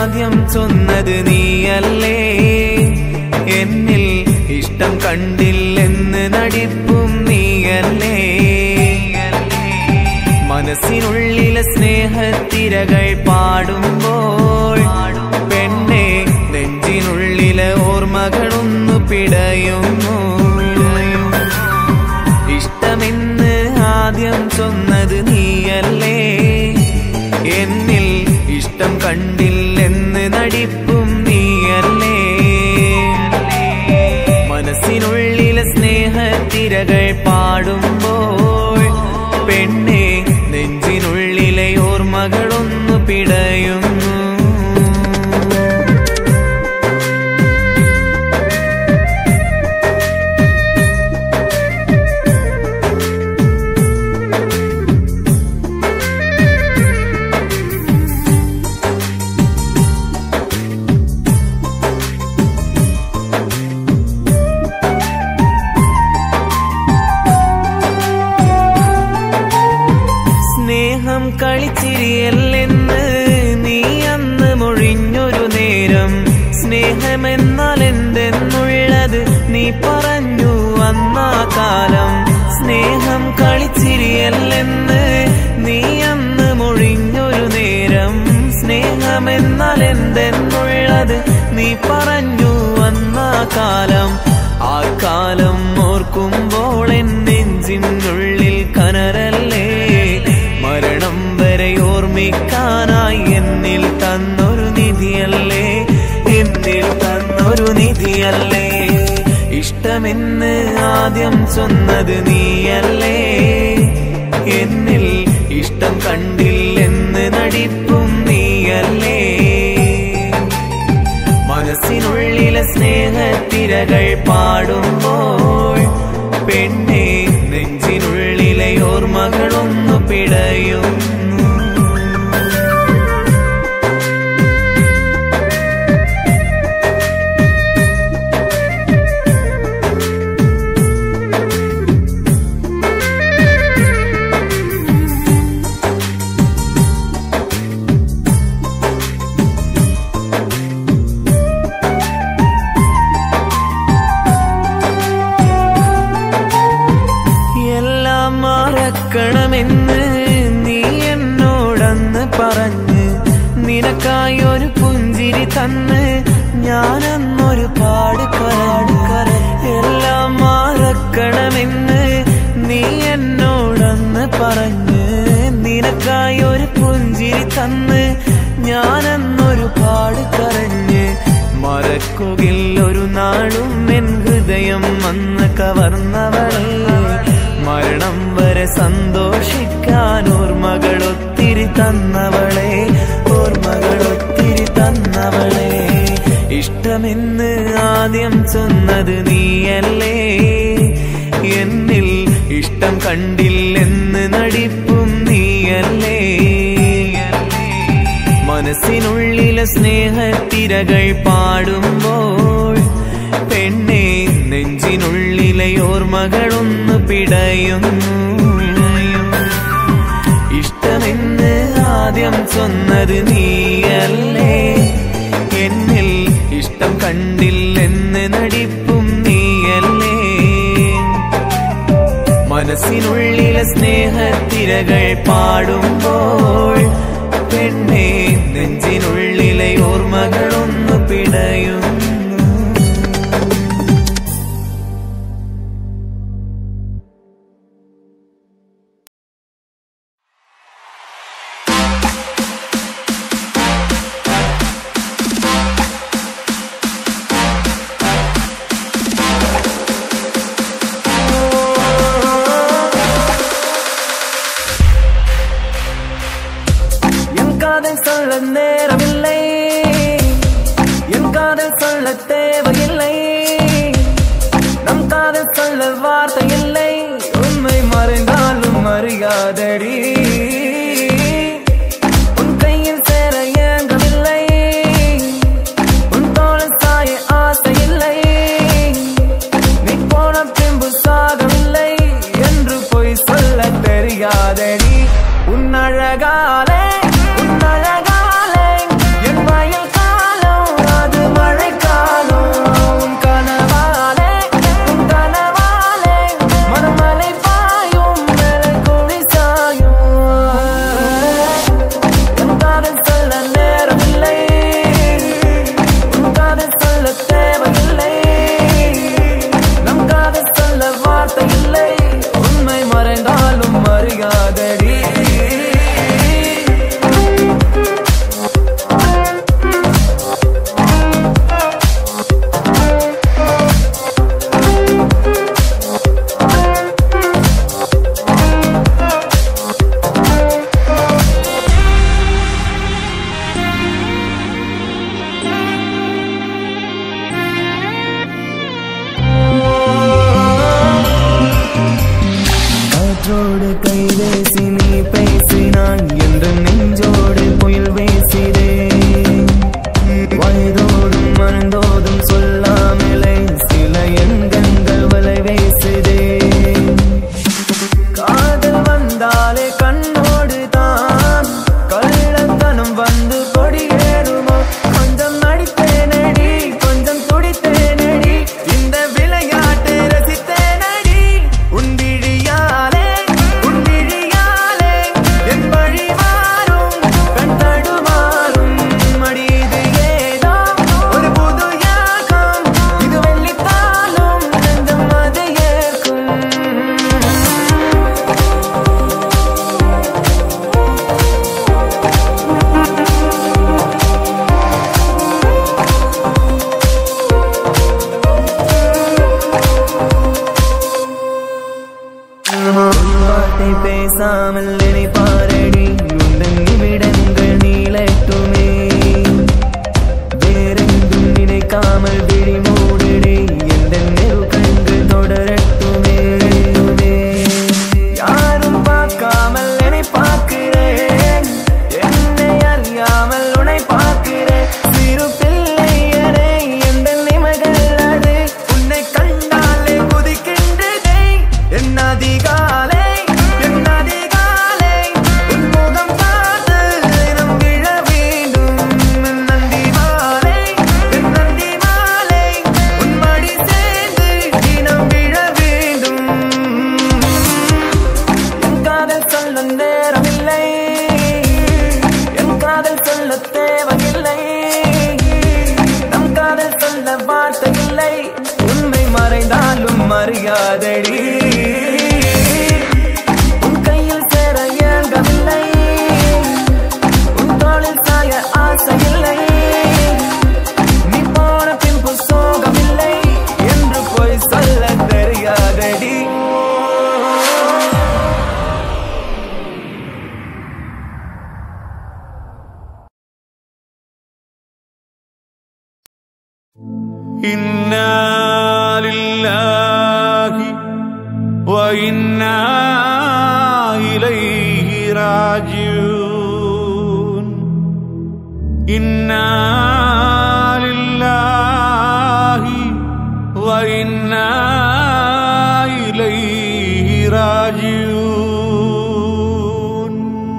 ആദ്യം ചൊന്നത് നീയല്ലേ എന്നിൽ ഇഷ്ടം കണ്ടില്ലെന്ന് നടിപ്പും നീയല്ലേ മനസ്സിനുള്ളിലെ സ്നേഹത്തിരകൾ പാടുമ്പോൾ പെണ്ണെ നെഞ്ചിനുള്ളിലെ ഓർമ്മകളൊന്നു പിടയുന്നു ഇഷ്ടമെന്ന് ആദ്യം ചൊന്നത് നീയല്ലേ എന്നിൽ ഇഷ്ടം കണ്ടില്ലെന്ന് നടിപ്പും നീയല്ലേ മനസ്സിനുള്ളിലെ സ്നേഹത്തിരകൾ പാടുമ്പോൾ പെണ്ണെ നെഞ്ചിനുള്ളിലെ ഓർമ്മകളൊന്നു പിടയുന്നു സ്നേഹം കളിച്ചിരിയല്ലെന്ന് നീ അന്ന് മൊഴിഞ്ഞൊരു നേരം സ്നേഹമെന്നാൽ എന്തെന്നുള്ളത് നീ പറഞ്ഞു അന്നാ കാലം സ്നേഹം കളിച്ചിരിയല്ലെന്ന് നീ അന്ന് മൊഴിഞ്ഞൊരു നേരം സ്നേഹമെന്നാൽ എന്തെന്നുള്ളത് നീ പറഞ്ഞു അന്നാ കാലം ആ കാലം ഓർക്കുമ്പോൾ എൻ നെഞ്ചിനുള്ളിൽ കനരല്ലേ മരണം വരെ ഓർമ്മിക്കാനായി എന്നിൽ തന്നൊരു നിധിയല്ലേ എന്നിൽ തന്നൊരു നിധിയല്ലേ ഇഷ്ടമെന്ന് ആദ്യം ചൊന്നത് നീയല്ലേ എന്നിൽ ഇഷ്ടം കണ്ടില്ലെന്ന് നടിപ്പും നീയല്ലേ മനസ്സിനുള്ളിലെ സ്നേഹത്തിരകൾ പാടുമ്പോൾ പെണ്ണെ നെഞ്ചിനുള്ളിലെ ഓർമ്മകളൊന്നു പിടയുന്നു എല്ലാം മറക്കണമെന്ന് നീ എന്നോടന്ന് പറഞ്ഞ് നിനക്കായി ഒരു പുഞ്ചിരി തന്ന് ഞാനന്നൊരു പാട് കരാട് കര എല്ലാം മറക്കണമെന്ന് നീ എന്നോടന്ന് പറഞ്ഞ് നിനക്കായി ഒരു പുഞ്ചിരി തന്ന് ഞാനന്നൊരു പാട് കരഞ്ഞ് മറക്കുകിൽ ഒരു നാളും എൻ ഹൃദയം വന്ന് കവർന്നവളെ മരണം വരെ സന്തോഷിക്കാൻ ഓർമ്മകൾ ഒത്തിരി തന്നവളെ ഓർമ്മകൾ ഒത്തിരി തന്നവളെ ഇഷ്ടമെന്ന് ആദ്യം ചൊന്നത് നീയല്ലേ എന്നിൽ ഇഷ്ടം കണ്ടില്ലെന്ന് നടിപ്പും നീയല്ലേ മനസ്സിനുള്ളിലെ സ്നേഹത്തിരകൾ പാടുമ്പോൾ പെണ്ണെ നെഞ്ചിനുള്ളിലെ ഓർമ്മകളൊന്നു പിടയുന്നു ഇഷ്ടമെന്ന് ആദ്യം ചൊന്നത് നീയല്ലേ എന്നിൽ ഇഷ്ടം കണ്ടില്ലെന്ന് നടിപ്പും നീയല്ലേ മനസ്സിനുള്ളിലെ സ്നേഹത്തിരകൾ പാടുമ്പോൾ പെണ്ണെ നെഞ്ചിനുള്ളിലെ ഓർമ്മകളൊന്നു പിടയുന്നു என் காதை சொல்ல நேரமில்லை தெரியாதடி உன் கையில் சேர ஏங்கவில்லை உன் தோளில் சாய ஆசையில்லை நீ போன பின்பு சோகமில்லை என்று போய் சொல்ல தெரியாதடி إنا لله وإنا إليه راجعون إنا لله وإنا إليه راجعون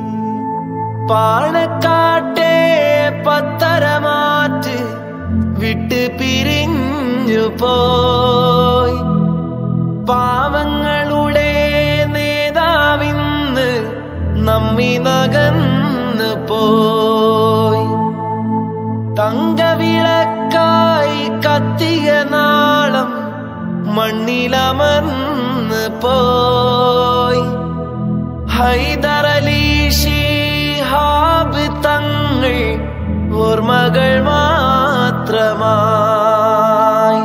പാണക്കാട്ടെ പത്തരമാറ്റ് വിട്ട് പിരിഞ്ഞു പോയി പാവങ്ങളുടെ നേതാവിന്ന് നമ്മി നകന്നു പോയി തങ്കവിളക്കായി കത്തിയ നാളം മണ്ണിലമർന്ന് പോയി ഹൈദരലി ഷിഹാബ് തങ്ങൾ ഓർമ്മകൾ മാത്രമായി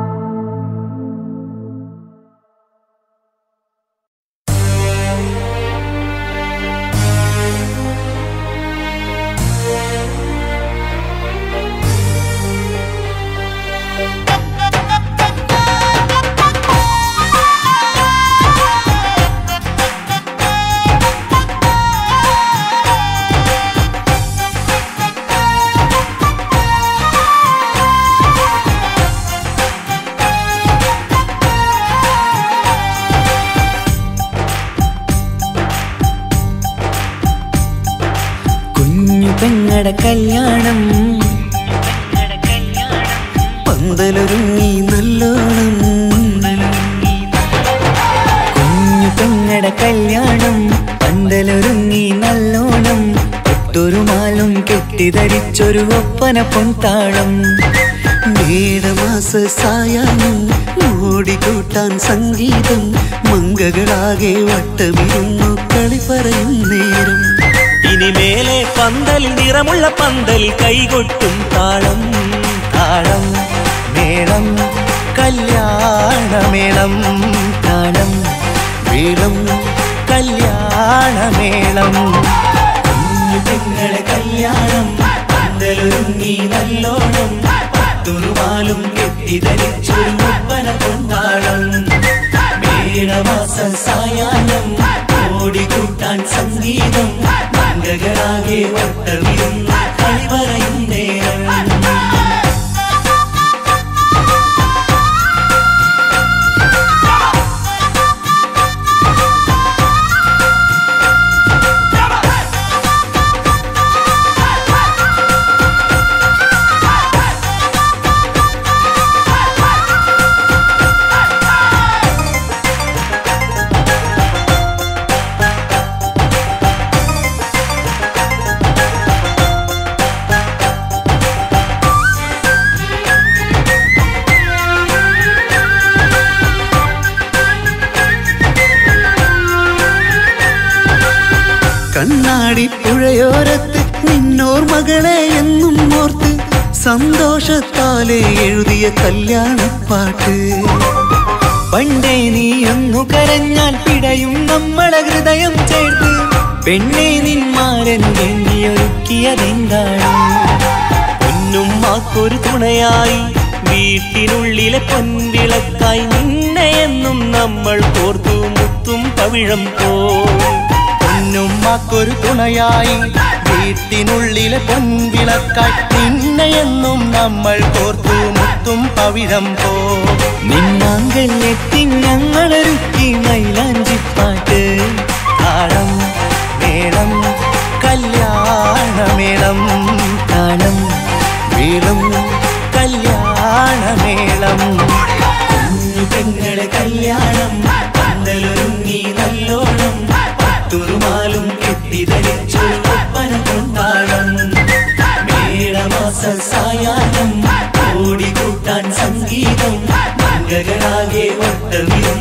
കുഞ്ഞു പെങ്ങടെ കല്യാണം പന്തലൊരുങ്ങി നല്ലോണം കുഞ്ഞു പെങ്ങടെ കല്യാണം പന്തലൊരുങ്ങി നല്ലോണം ഒട്ടൊരു മാലും കെട്ടിധരിച്ചൊരു ഒപ്പന പൊൻതാളം മേടമാസ സായാഹ്നം ഓടിക്കൂട്ടാൻ സംഗീതം മങ്കകളാകെ വട്ടമിരുന്നു കളി പറയും നേരം ഇനിമേലെ പന്തലിൽ നിറമുള്ള പന്തലിൽ കൈകൊട്ടും താളം താളം മേളം കല്യാണമേളം താളം വീളം കല്യാണമേളം കുഞ്ഞു പെങ്ങളെ കല്യാണം പന്തലൊരുങ്ങി നല്ലോണം പത്തുറുമാലും കെട്ടിധരിച്ചൊരു ഒപ്പന കൊണ്ടാടം മേടമാസ സായാഹ്നം ഓടിക്കൂട്ടാൻ സംഗീതം മംഗകളാകെ വട്ടമിരുന്ന് കളി പറയും നേരം കണ്ണാടി പുഴയോരത്ത് നിന്നോർ മകളെ എന്നും ഓർത്ത് സന്തോഷത്താലെ എഴുതിയ കല്യാണപ്പാട്ട് പണ്ടേ നീ ഒന്നു കരഞ്ഞാൽ പിടയും നമ്മളെ ഹൃദയം ചേർത്ത് പെണ്ണെ നിന്മാരൻ എണ്ണിയൊരുക്കിയതെന്താണ് പൊന്നും മാക്കൊരു തുണയായി വീട്ടിനുള്ളിലെ പൊൻവിളക്കായി നിന്നെ എന്നും നമ്മൾ കോർത്തു മുത്തും പവിഴം പോ പൊന്നുമ്മക്കൊരു തുണയായി വീട്ടിനുള്ളിലെ പൊൻവിളക്കായി നിന്നെയെന്നും നമ്മൾ കോർത്തു മുത്തും പവിഴം പോ നിന്നാങ്കൾ എത്തി ഞങ്ങളൊരുക്കി മൈലാഞ്ചിപ്പാട്ട് താളം മേളം കല്യാണമേളം താളം വീളം കല്യാണമേളം കുഞ്ഞു പെങ്ങളെ കല്യാണം പന്തലൊരുങ്ങി നല്ലോണം പത്തുറുമാലും കെട്ടിധരിച്ചൊരു ഒപ്പന കൊണ്ടാടം മേടമാസ സായാഹ്നം ഓടിക്കൂട്ടാൻ സംഗീതം മംഗകളാകെ ഒട്ടമിരുന്നു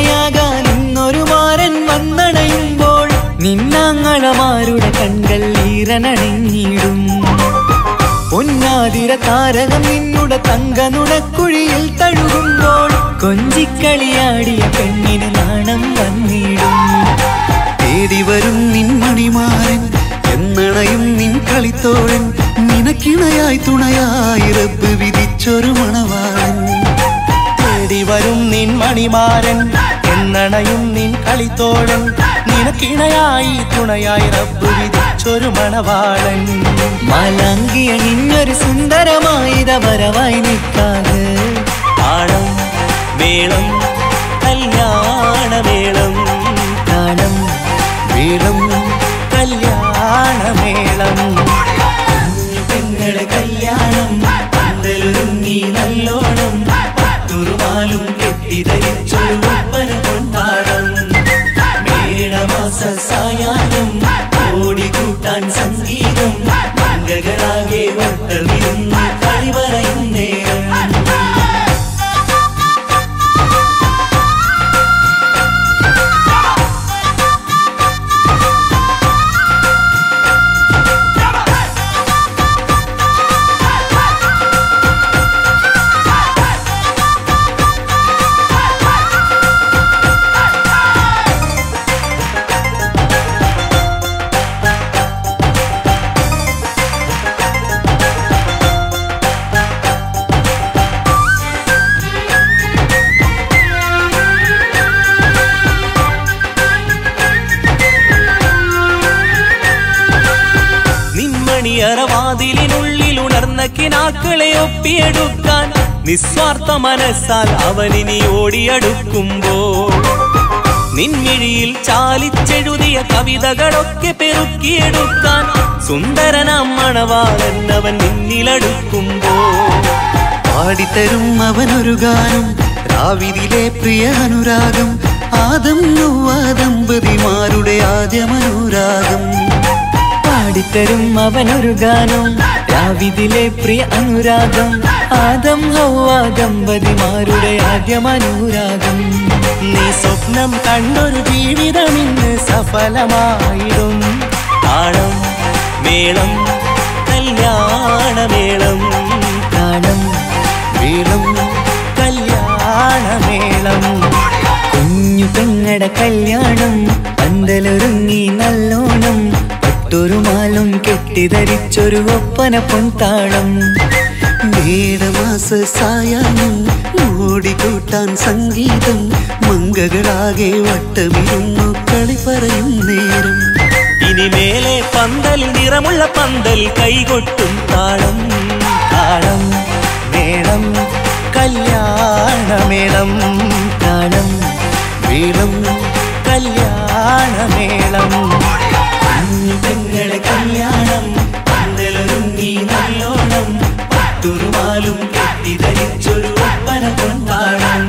കണിയാകാൻ ഇന്നൊരു മാരൻ വന്നണയുമ്പോൾ നിന്നാങ്ങളമാരുടെ കൺകൾ ഈറനണിഞ്ഞിടും പൊന്നാതിര താരകം നിന്നുടെ തങ്ക നുണക്കുഴിയിൽ തഴുകുമ്പോൾ കൊഞ്ചിക്കളിയാടിയ പെണ്ണിന് നാണം വന്നിടും തേടി വരും നിൻ മണിമാരൻ എന്നണയും നിൻ കളിത്തോഴൻ നിനക്കിണയായി തുണയായി റബ്ബ് വിധിച്ചൊരു മണവാളൻ തേടി വരും നിൻ മണിമാരൻ എന്നണയും നിൻ കളിത്തോഴൻ നിനക്കിണയായി തുണയായി റബ്ബ് വിധിച്ചൊരു മണവാളൻ മാലാങ്കിയ നിന്നൊരു സുന്ദരമായിത വരവായി നിൽക്കാതെ താളം മേളം കല്യാണമേളം താളം വേളം കല്യാണമേളം പെങ്ങളെ കല്യാണം പന്തലൊരുങ്ങി നല്ലോണം പത്തുറുമാലും കെട്ടിധരിച്ചൊരു ഒപ്പന കൊണ്ടാടം മേടമാസ സായാഹ്നം ഓടിക്കൂട്ടാൻ സംഗീതം മംഗകരാകെ വട്ടമിരുന്ന് കളി പറയും നേരം നിന്മണിയറവാതിലിനുള്ളിൽ ഉണർന്ന കിനാക്കളെ ഒപ്പിയെടുക്കാൻ നിസ്വാർത്ഥ മനസ്സാൽ അവനിനി ഓടിയടുക്കുമ്പോൾ നിൻമിഴിയിൽ ചാലിച്ചെഴുതിയ കവിതകളൊക്കെ പെറുക്കിയെടുക്കാൻ സുന്ദരനാം മണവാളൻ അവൻ നിന്നിലടുക്കുമ്പോൾ പാടിത്തരും അവനൊരു ഗാനം രാവിലെ പ്രിയ അനുരാഗം ആദം നൊവ്വ ദമ്പതിമാരുടെ ആദ്യമനുരാഗം പാടിത്തരും അവനൊരു ഗാനം രാവിതിലെ പ്രിയ അനുരാഗം ആദം ഹൗവ ദമ്പതിമാരുടെ ആദ്യമനുരാഗം നീ സ്വപ്നം കണ്ടൊരു ജീവിതം ഇന്ന് സഫലമായിടും താളം മേളം കല്യാണമേളം താളം വേളം കല്യാണമേളം കുഞ്ഞു പെങ്ങട കല്യാണം പന്തലൊരുങ്ങി നല്ലോണം പട്ടൊരു മാലും കെട്ടിധരിച്ചൊരു ഒപ്പന പൊൻതാളം മേടമാസ സായാഹ്നം ഓടിക്കൂട്ടാൻ സംഗീതം മംഗകളാകെ വട്ടമിരുന്നു കളി പറയും നേരം ഇനി മേലെ പന്തൽ നിറമുള്ള പന്തൽ കൈകൊട്ടും താളം താളം മേളം കല്യാണമേളം താളം വേളം കല്യാണമേളം കുഞ്ഞു പെങ്ങളെ കല്യാണം പന്തലൊരുങ്ങി നല്ലോണം പട്ടുറുമാലും കെട്ടിധരിച്ചൊരു ഒപ്പന കൊണ്ടാടം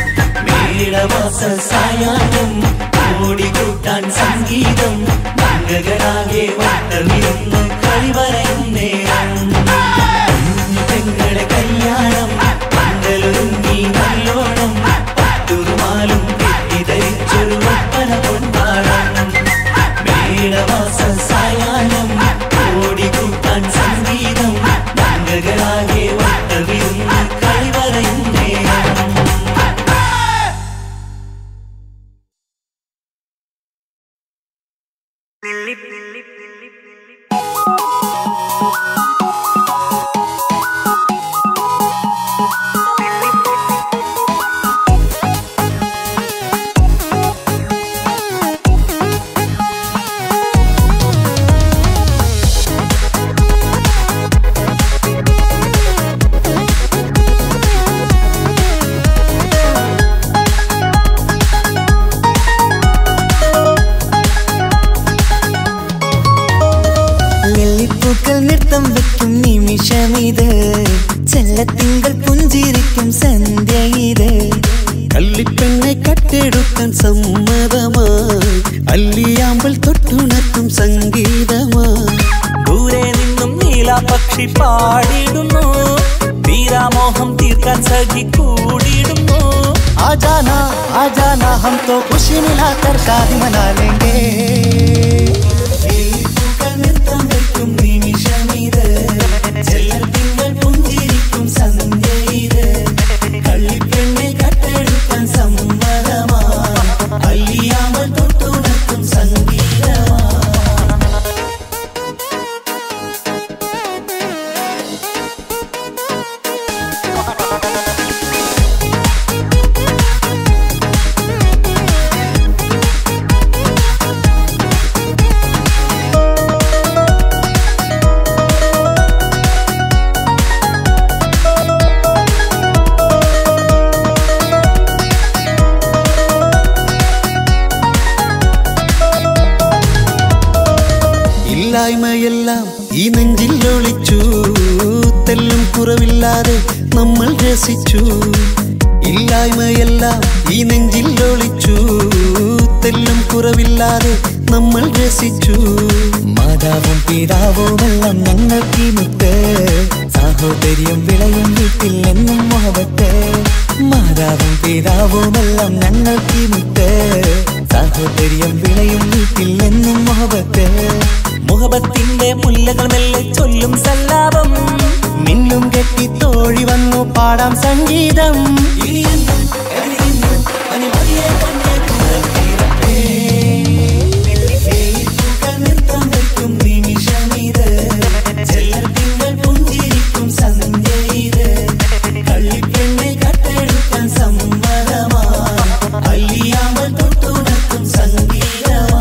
മേടമാസ സായാഹ്നം ഓടിക്കൂട്ടാൻ സംഗീതം മംഗകരാകെ വട്ടമിരുന്ന് കളി പറയും നേരം കുഞ്ഞു പെങ്ങളെ കല്യാണം പന്തലൊരുങ്ങി നല്ലോണം പട്ടുറുമാലും കെട്ടിധരിച്ചൊരു ഒപ്പന കൊണ്ടാടം മേടമാസ സായാഹ്നം ഓടിക്കൂട്ടാൻ സംഗീതം മംഗകളാകെ വട്ടമിരുന്ന് കളി പറയും നേരം ലില്ലിപ്പൂക്കൾ നൃത്തം വെക്കും നിമിഷമിത് ചെല്ലത്തിങ്കൾ പുഞ്ചിരിക്കും സന്ധ്യ ഇത് കള്ളിപ്പെണ്ണെ കട്ടെടുക്കാൻ സമ്മതമായി അല്ലിയാമ്പൽ തൊട്ടുണർത്തും സംഗീതമായി ദൂരെ നിന്നും നീലാപക്ഷി പാടിടുന്നു തീരാമോഹം തീർക്കാൻ സഖി കൂടിയിടുന്നു ആജാന ആജാന ഹം हम तो खुशी मिलाकर शादी मना लेंगे നൃത്തം വയ്ക്കും നിമിഷമിത് ചെല്ലത്തിങ്കൾ പുഞ്ചിരിക്കും സന്ധ്യ ഇത് കള്ളിപ്പെണ്ണെ കട്ടെടുക്കാൻ സമ്മതമാ അല്ലിയാമൽ തൊട്ടുണർത്തും സംഗീതമാ ഇല്ലായ്മയെല്ലാം ഈ നെഞ്ചിൽ ഒളിച്ചു തെല്ലും കുറവില്ലാതെ നമ്മൾ രസിച്ചു ഇല്ലായ്മയെല്ലാം ഈ നെഞ്ചിൽ ഒളിച്ചു തെല്ലും കുറവില്ലാതെ നമ്മൾ രസിച്ചു മാതാവും പിതാവുമെല്ലാം ഞങ്ങൾക്ക് മുത്ത് സാഹോദര്യം വിളയും വീട്ടിൽ എന്നും മുഹബത്ത് മാതാവും പിതാവുമെല്ലാം ഞങ്ങൾക്ക് മുത്ത് സാഹോദര്യം വിളയും വീട്ടിൽ എന്നും മുഹബത്ത് മുഹബത്തിന്റെ മുല്ലകൾ മെല്ലെ ചൊല്ലും സല്ലാപം മിന്നും കെട്ടി തോഴി വന്നു പാടാം സംഗീതം അല്ലിയാമ്പൽ തൊട്ടുണർത്തും സംഗീതമാ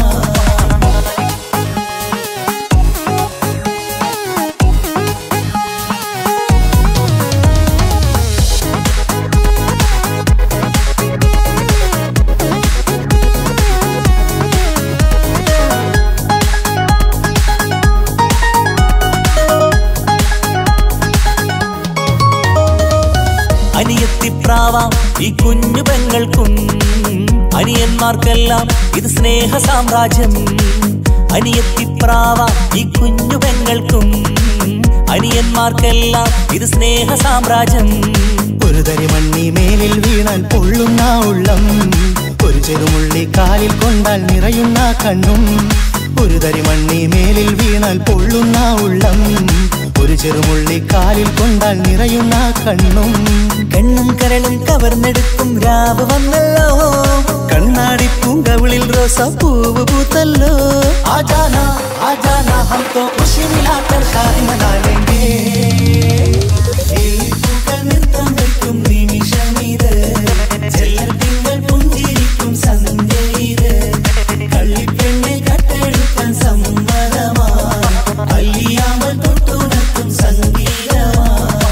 അനിയത്തിപ്രാവാം ഈ കുഞ്ഞു പെങ്ങൾക്കും അനിയന്മാർക്കെല്ലാം ഇത് സ്നേഹ സാമ്രാജ്യം അനിയത്തിപ്രാവാം ഈ കുഞ്ഞു പെങ്ങൾക്കും അനിയന്മാർക്കെല്ലാം ഇത് സ്നേഹ സാമ്രാജ്യം ഒരു തരി മണ്ണി മേലിൽ വീണാൽ പൊള്ളുന്ന ഉള്ളം ഒരു ചെറുമുള്ളി കാലിൽ കൊണ്ടാൽ നിറയുന്ന കണ്ണും ഒരു തരി മണ്ണി മേലിൽ വീണാൽ പൊള്ളുന്ന ഉള്ളം ഒരു ചെറുമുള്ളി കാലിൽ കൊണ്ടാൽ നിറയുന്ന കണ്ണും കണ്ണും കരളും കവർന്നെടുക്കും രാവ് വന്നല്ലോ കണ്ണാടി പൂങ്കവിളിൽ റോസ പൂവ് പൂത്തല്ലോ ആജാന ആജാന ഹം തോ ഖുഷി മിലാക്കർ ഷാദി മനാ ലേംഗേ നൃത്തം വയ്ക്കും നിമിഷമിത് ചെല്ലത്തിങ്കൾ പുഞ്ചിരിക്കും സന്ധ്യ ഇത് കള്ളിപ്പെണ്ണെ കട്ടെടുക്കാൻ സമ്മതമാ അല്ലിയാമ്പൽ തൊട്ടുണർത്തും സംഗീതമാ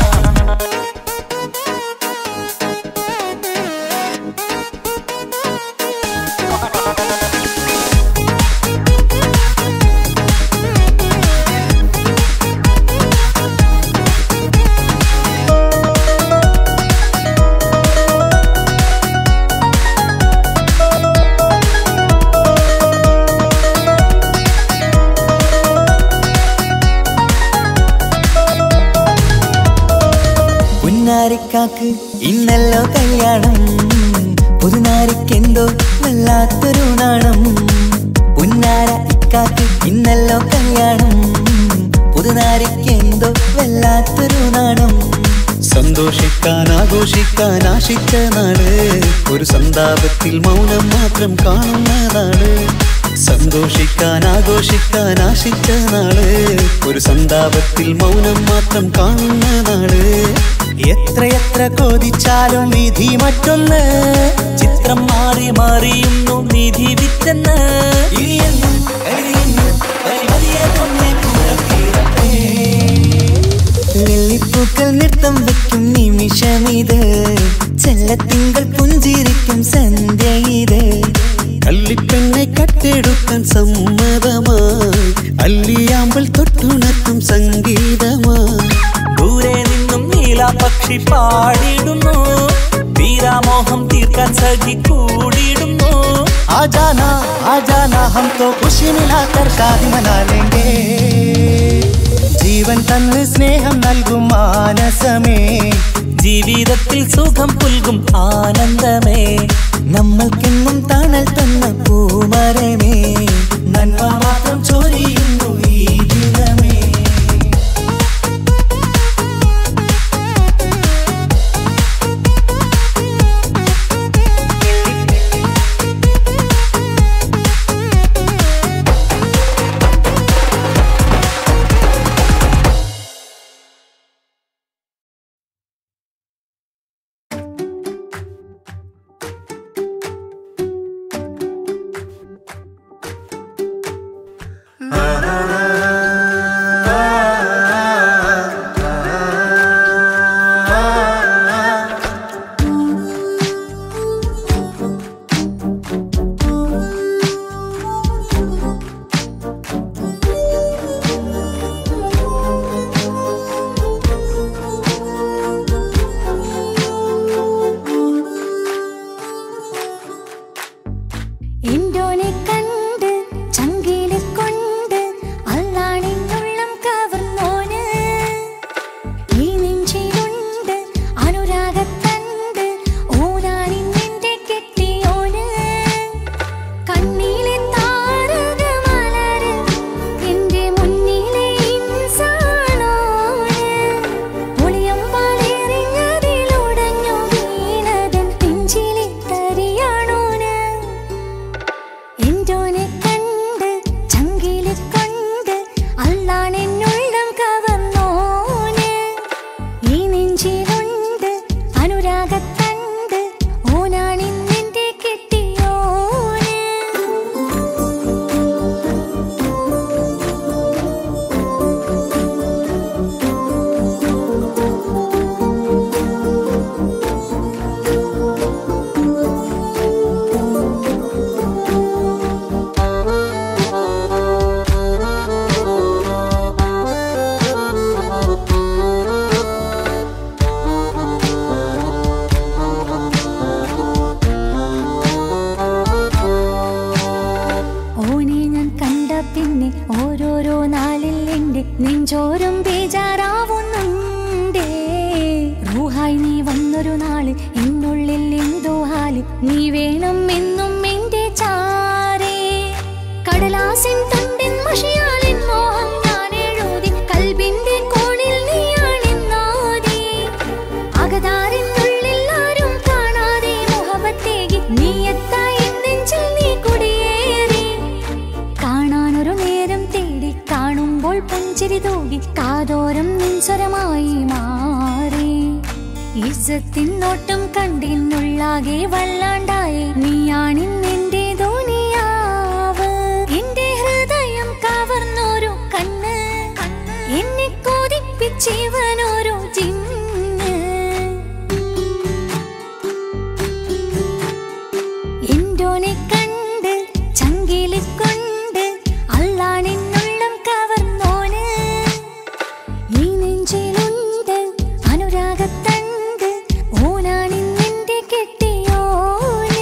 പുന്നാരിക്കാക്ക് ഇന്നല്ലോ കല്യാണം പുതുനാരിക്കെന്തോ വല്ലാത്തൊരു നാണം പുന്നാര ഇക്കാക്ക് ഇന്നല്ലോ കല്യാണം പുതുനാരിക്കെന്തോ വല്ലാത്തൊരു നാണം സന്തോഷിക്കാൻ ആഘോഷിക്കാൻ ആശിച്ച നാട് ഒരു സന്താപത്തിൽ മൗനം മാത്രം കാണുന്നതാണ് സന്തോഷിക്കാൻ ആഘോഷിക്കാൻ ആശിച്ച നാള് ഒരു സന്താപത്തിൽ മൗനം മാത്രം കാണുന്ന നാള് എത്രയെത്ര കോതിച്ചാലും വിധി മറ്റൊന്ന് ചിത്രം മാറി മാറിയുന്നു നിധി വിറ്റെന്ന് ഇനിയെന്നും കഴിയുന്നു വരിവരിയെ തന്നെ പുറത്തിറപ്പേ. ലില്ലിപ്പൂക്കൾ നൃത്തം വെക്കും നിമിഷമിത് ചെല്ലത്തിങ്കൾ പുഞ്ചിരിക്കും സന്ധ്യ ഇത് കള്ളിപ്പെണ്ണെ കട്ടെടുക്കാൻ സമ്മതമായി അല്ലിയാമ്പൽ തൊട്ടുണർത്തും സംഗീതമായി ദൂരെ നിന്നും നീലാപക്ഷി പാടിയിടുന്നു വീരാമോഹം തീർക്കാൻ സഖി കൂടിയിടുന്നു आजाना आजाना हम तो खुशी मिलाकर शादी मना लेंगे ജീവൻ തന്ന് സ്നേഹം നൽകും മാനസമേ ജീവിതത്തിൽ സുഖം പുൽകും ആനന്ദമേ നമ്മൾക്കെന്നും തണൽ തന്ന പൂമരമേ നന്മ മാത്രം ചൊരിയുന്നു ഈ ദിനമേ എന്തോനെ കണ്ട് ചങ്കില് കൊണ്ട് അല്ലാണിന്നുള്ളം കവർന്നോന് ഈ നെഞ്ചിലുണ്ട് അനുരാഗത്തണ്ട് ഓനാണിന്നെന്റെ കെട്ടിയോന് കണ്ണിലെ താരകമലര് എന്റെ മുന്നിലെ ഇൻസാണോന് ഒളിയമ്പാലെറിഞ്ഞതിലുടഞ്ഞു വീണതൻ നെഞ്ചിലെ തരിയാണോന് എന്തോനെ കണ്ട് ചങ്കില് കൊണ്ട് അല്ലാണെന്നുള്ളം കവർന്നോന് ഈ നെഞ്ചിലുണ്ട് അനുരാഗത്തണ്ട് ഓനാണിന്നെന്റെ കെട്ടിയോന് ഓനെ ഞാൻ കണ്ട പിന്നെ ഓരോരോ നാളിൽ എന്റെ നെഞ്ചോരം ബേജാറാവുന്നുണ്ടേ റൂഹായി നീ വന്നൊരു നാള് എന്നുള്ളിൽ എന്തോ ഹാല് നീ വേണം എന്നും എന്റെ ചാരേ കടലാസിൻ തണ്ടിൻ മഷിയാലിൻ മോഹം ഞാൻ എഴുതി കൽബിന്റെ കോണിൽ നീയാണെന്നോതി അകതാരിനുള്ളിൽ ആരും കാണാതെ മുഹബത്തേകി നീ എത്തായി നെഞ്ചിൽ നീ കുടിയേറി കാണാനൊരു നേരം തേടി കാണുമ്പോൾ പുഞ്ചിരി തൂകി കാതോരം നിൻസ്വരമായി മാറി ഇസ്സത്തിൻ നോട്ടം കണ്ടിന്നുള്ളാകെ വല്ലാണ്ടായി നീയാണിന്നെന്റെ ധോനിയാവ് എന്റെ ഹൃദയം കവർന്നോരു കണ്ണ് എന്നെ കൊതിപ്പിച്ചിവനോരോ ജിന്ന് എന്തോനെ കണ്ട് ചങ്കില് കൊണ്ട് അല്ലാണെന്നുള്ളം കവർന്നോന് ഈ നെഞ്ചിലുണ്ട് അനുരാഗത്തണ്ട് ഓനാണിന്നെന്റെ കെട്ടിയോന്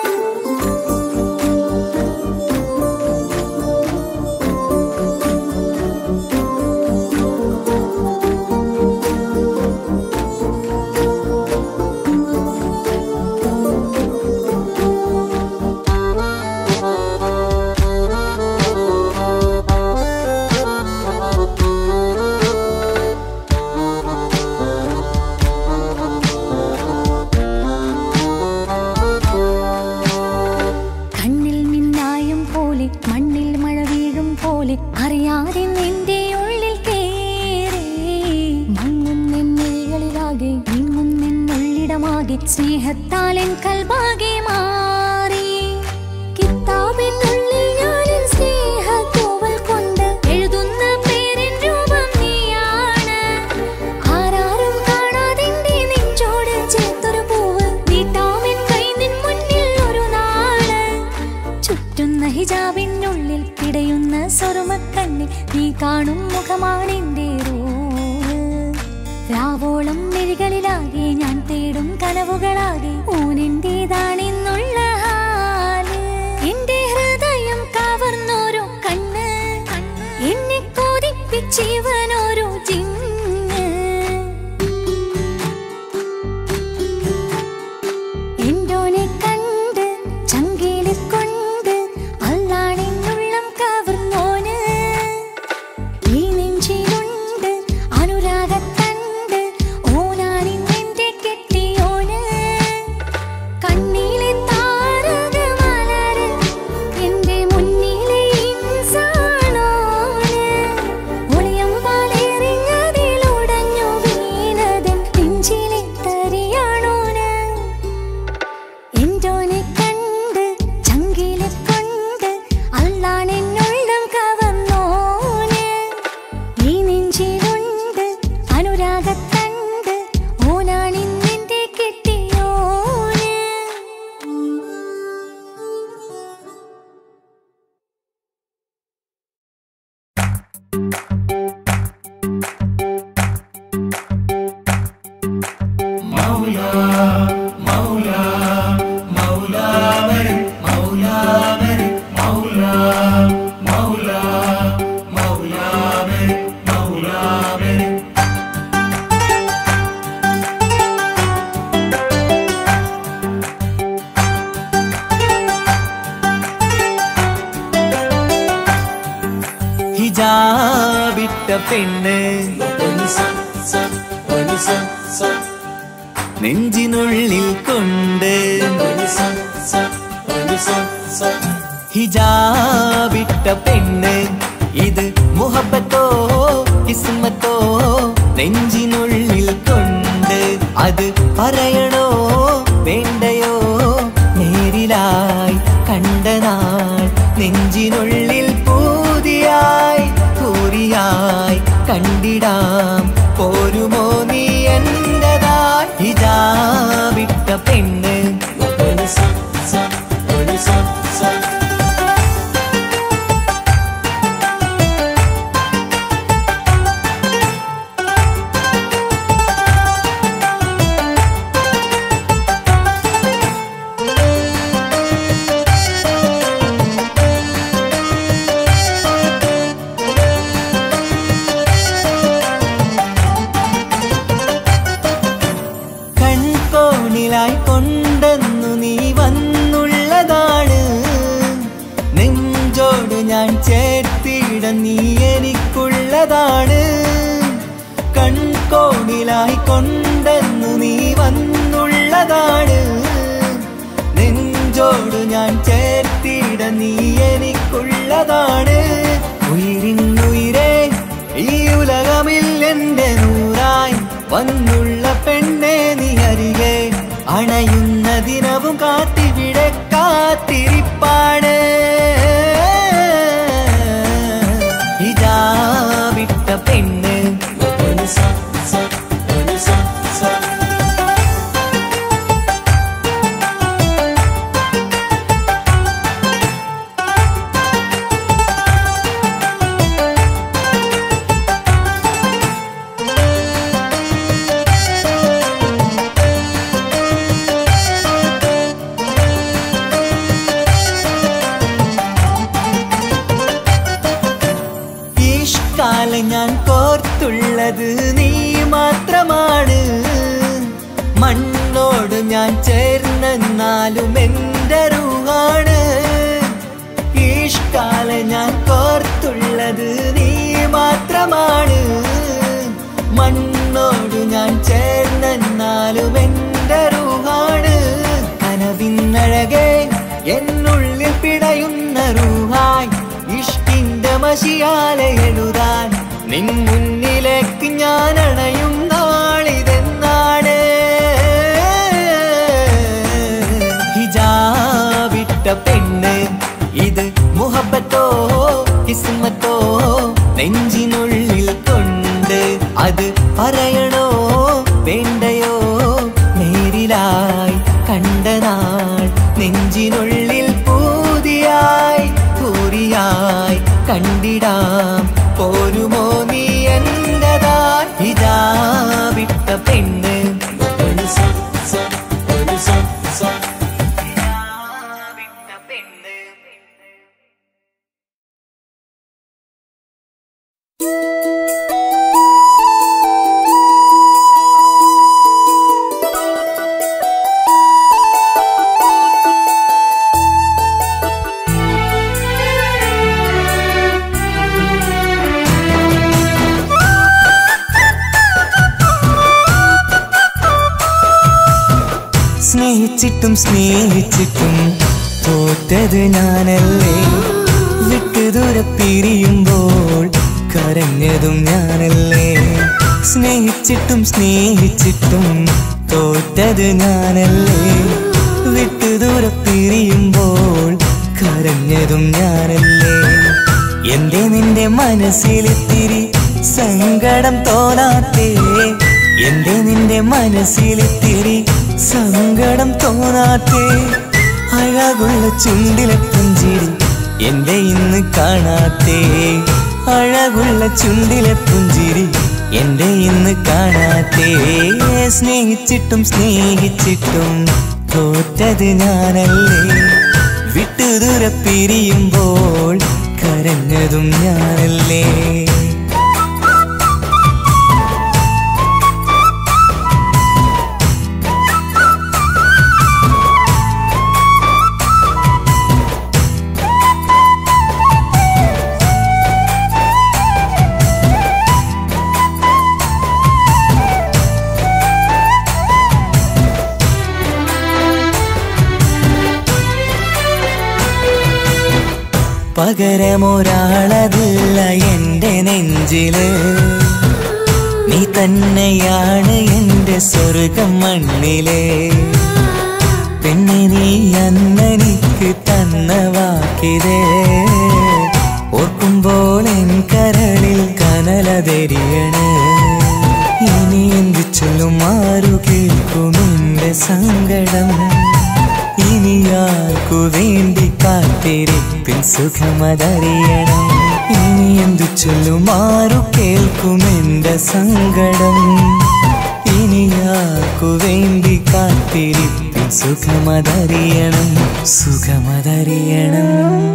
കണ്ണിൽ മിന്നായം പോലെ മണ്ണിൽ മഴ വീഴും പോലെ അറിയാതെ നിന്റെ ഉള്ളിൽ കേറി മങ്ങുന്നെന്നുള്ളിലാകെ നീങ്ങുന്നെന്നുള്ളിടമാകെ സ്നേഹത്താലൻ കൽബാകെ മാറി കിതാബിനുള്ളിൽ ഞാനിൻ സ്നേഹത്തൂവൽ കൊണ്ട് എഴുതുന്ന പേരിൻ രൂപം നീയാണ് ആരാരും കാണാതെന്റെ നെഞ്ചോട് ചേർത്തൊരു പൂവ് നീട്ടാമെൻ കൈ നിൻ മുന്നിൽ ഒരു നാള് ചുറ്റുന്ന ഹിജാബിനുള്ളിൽ പിടയുന്ന സ്വർമക്കണ്ണിൽ നീ കാണും മുഖമാണെന്റെ റൂഹ് രാവോളം മിഴികളിലാകെ ഞാൻ തേടും കനവുകളാകെ ഊനെന്റേതാണെന്നുള്ള ഹാല് എന്റെ ഹൃദയം കവർന്നോരോ കണ്ണ് എന്നെ കൊതിപ്പിച്ചിവനോരോ ജിന്ന് ഹിജാബിട്ട പെണ്ണ് നെഞ്ചിനുള്ളിൽ കൊണ്ട് ഹിജാബിട്ട പെണ്ണ് ഇത് മുഹബത്തോ കിസ്മത്തോ നെഞ്ചിനുള്ളിൽ കൊണ്ട് അത് പറയണോ വേണ്ടയോ നേരിലായി കണ്ട നാൾ നെഞ്ചിനുള്ളിൽ പൂതിയായി പൂരിയായി കണ്ടിടാം പോരുമോ നീ എന്റതായി ഹിജാബിട്ട പെണ്ണ് കൺകോണിലായി കൊണ്ടെന്നു നീ വന്നുള്ളതാണ് നെഞ്ചോട് ഞാൻ ചേർത്തിട നീ എനിക്കുള്ളതാണ് കൺകോണിലായി കൊണ്ടെന്നു നീ വന്നുള്ളതാണ് നെഞ്ചോട് ഞാൻ ചേർത്തിട നീ എനിക്കുള്ളതാണ് ഉയിരിന്നുയിരേ ഈ ഉലകമിൽ എന്റെ നൂറായി വന്നുള്ള പെണ്ണെ നീ അരികെ അണയുന്ന ദിനവും കാത്തിവിടെ കാത്തിരിപ്പാണ് ഇതാ വിട്ട പെണ്ണ് ഈഷ്കാലം ഞാൻ കോർത്തുള്ളത് നീ മാത്രമാണ് മണ്ണോട് ഞാൻ ചേർന്നെന്നാലും എന്റെ റൂഹാണ് ഈഷ്കാലം ഞാൻ കോർത്തുള്ളത് നീ മാത്രമാണ് മണ്ണോട് ഞാൻ ചേർന്നെന്നാലും എന്റെ റൂഹാണ് കനവിന്നഴകെ എന്നുള്ളിൽ പിടയുന്ന റൂഹായി ഇഷ്ടിന്റെ മഷിയാലെ എഴുതാൻ നിൻ മുന്നിലേക്ക് ഞാൻ അണയും നാളിതെന്നാണ് ഹിജാബിട്ട പെണ്ണ് ഇത് മുഹബത്തോ കിസ്മത്തോ നെഞ്ചിനുള്ളിൽ കൊണ്ട് അത് പറയണോ വേണ്ടയോ നേരിലായി കണ്ട നാൾ നെഞ്ചിനുള്ളിൽ പൂതിയായി പൂരിയായി കണ്ടിടാം പോരുമോ നീ എന്റതായി ഇതാ വിട്ട പെണ്ണ് വിട്ട പെണ്ണ് സ്നേഹിച്ചിട്ടും സ്നേഹിച്ചിട്ടും തോറ്റത് ഞാനല്ലേ വിട്ടുദൂരെ പിരിയുമ്പോൾ കരഞ്ഞതും ഞാനല്ലേ സ്നേഹിച്ചിട്ടും സ്നേഹിച്ചിട്ടും തോറ്റത് ഞാനല്ലേ വിട്ടുദൂരെ പിരിയുമ്പോൾ കരഞ്ഞതും ഞാനല്ലേ എന്റെ നിന്റെ മനസ്സിലിത്തിരി സങ്കടം തോന്നാത്തേ എന്റെ നിന്റെ മനസ്സിലിത്തിരി സങ്കടം തോന്നാത്തേ അഴകുള്ള ചുണ്ടിലെ പുഞ്ചിരി എന്റെ ഇന്ന് കാണാത്തേ അഴകുള്ള ചുണ്ടിലെ പുഞ്ചിരി എന്റെ ഇന്ന് കാണാത്തേ സ്നേഹിച്ചിട്ടും സ്നേഹിച്ചിട്ടും തോറ്റത് ഞാനല്ലേ വിട്ടുദൂരെ പിരിയുമ്പോൾ കരഞ്ഞതും ഞാനല്ലേ പകരമൊരാളതില്ല എൻ്റെ നെഞ്ചില് നീ തന്നെയാണ് എൻ്റെ സ്വർഗം മണ്ണിലെ പിന്നെ നീ അന്നെനിക്ക് തന്ന വാക്കിതേ ഓർക്കുമ്പോൾ എൻ കരളിൽ കനലതെരിയണ് ഇനി എന്ത് ചൊല്ലും ആരു കേൾക്കും എന്റെ സങ്കടം ഇനി ആർക്കു വേണ്ടി കാത്തിരിപ്പിൻ സുഖമതറിയണം ഇനി എന്തു ചൊല്ലും ആരു കേൾക്കും എന്റെ സങ്കടം ഇനി ആർക്കു വേണ്ടി കാത്തിരിപ്പിൻ സുഖമതറിയണം സുഖമതറിയണം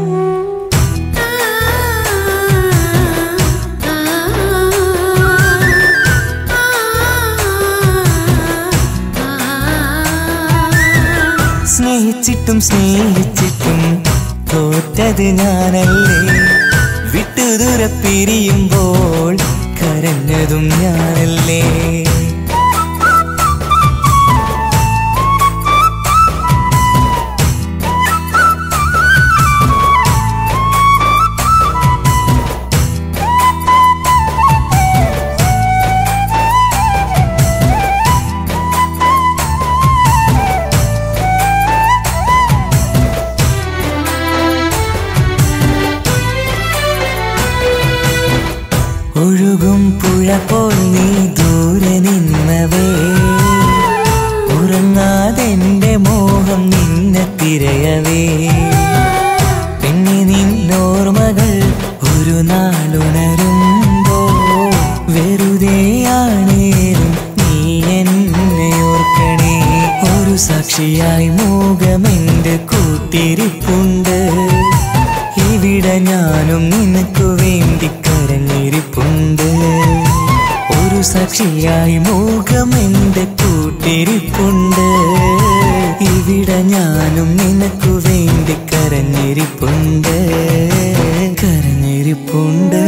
സ്നേഹിച്ചിട്ടും സ്നേഹിച്ചിട്ടും തോറ്റത് ഞാനല്ലേ വിട്ടുദൂരെ പിരിയുമ്പോൾ കരഞ്ഞതും ഞാനല്ലേ ഒഴുകും പുഴ പോൽ നീ ദൂരെ നിന്നവേ ഉറങ്ങാതെന്റെ മോഹം നിന്നെ തിരയവേ പിന്നെ നിന്നോർമ്മകൾ ഒരു നാളുണരുമ്പോ വെറുതെയാണേലും നീ എന്നെ ഓർക്കണേ ഒരു സാക്ഷിയായി മൂകമെന്റെ കൂട്ടിരിപ്പുണ്ട് ഇവിടെ ഞാനും നിനക്കു വേണ്ടി കരഞ്ഞിരിപ്പുണ്ട് ഒരു സാക്ഷിയായി മൂകം എന്റെ കൂട്ടിരിപ്പുണ്ട് ഇവിടെ ഞാനും നിനക്കു വേണ്ടി കരഞ്ഞിരിപ്പുണ്ട് കരഞ്ഞിരിപ്പുണ്ട്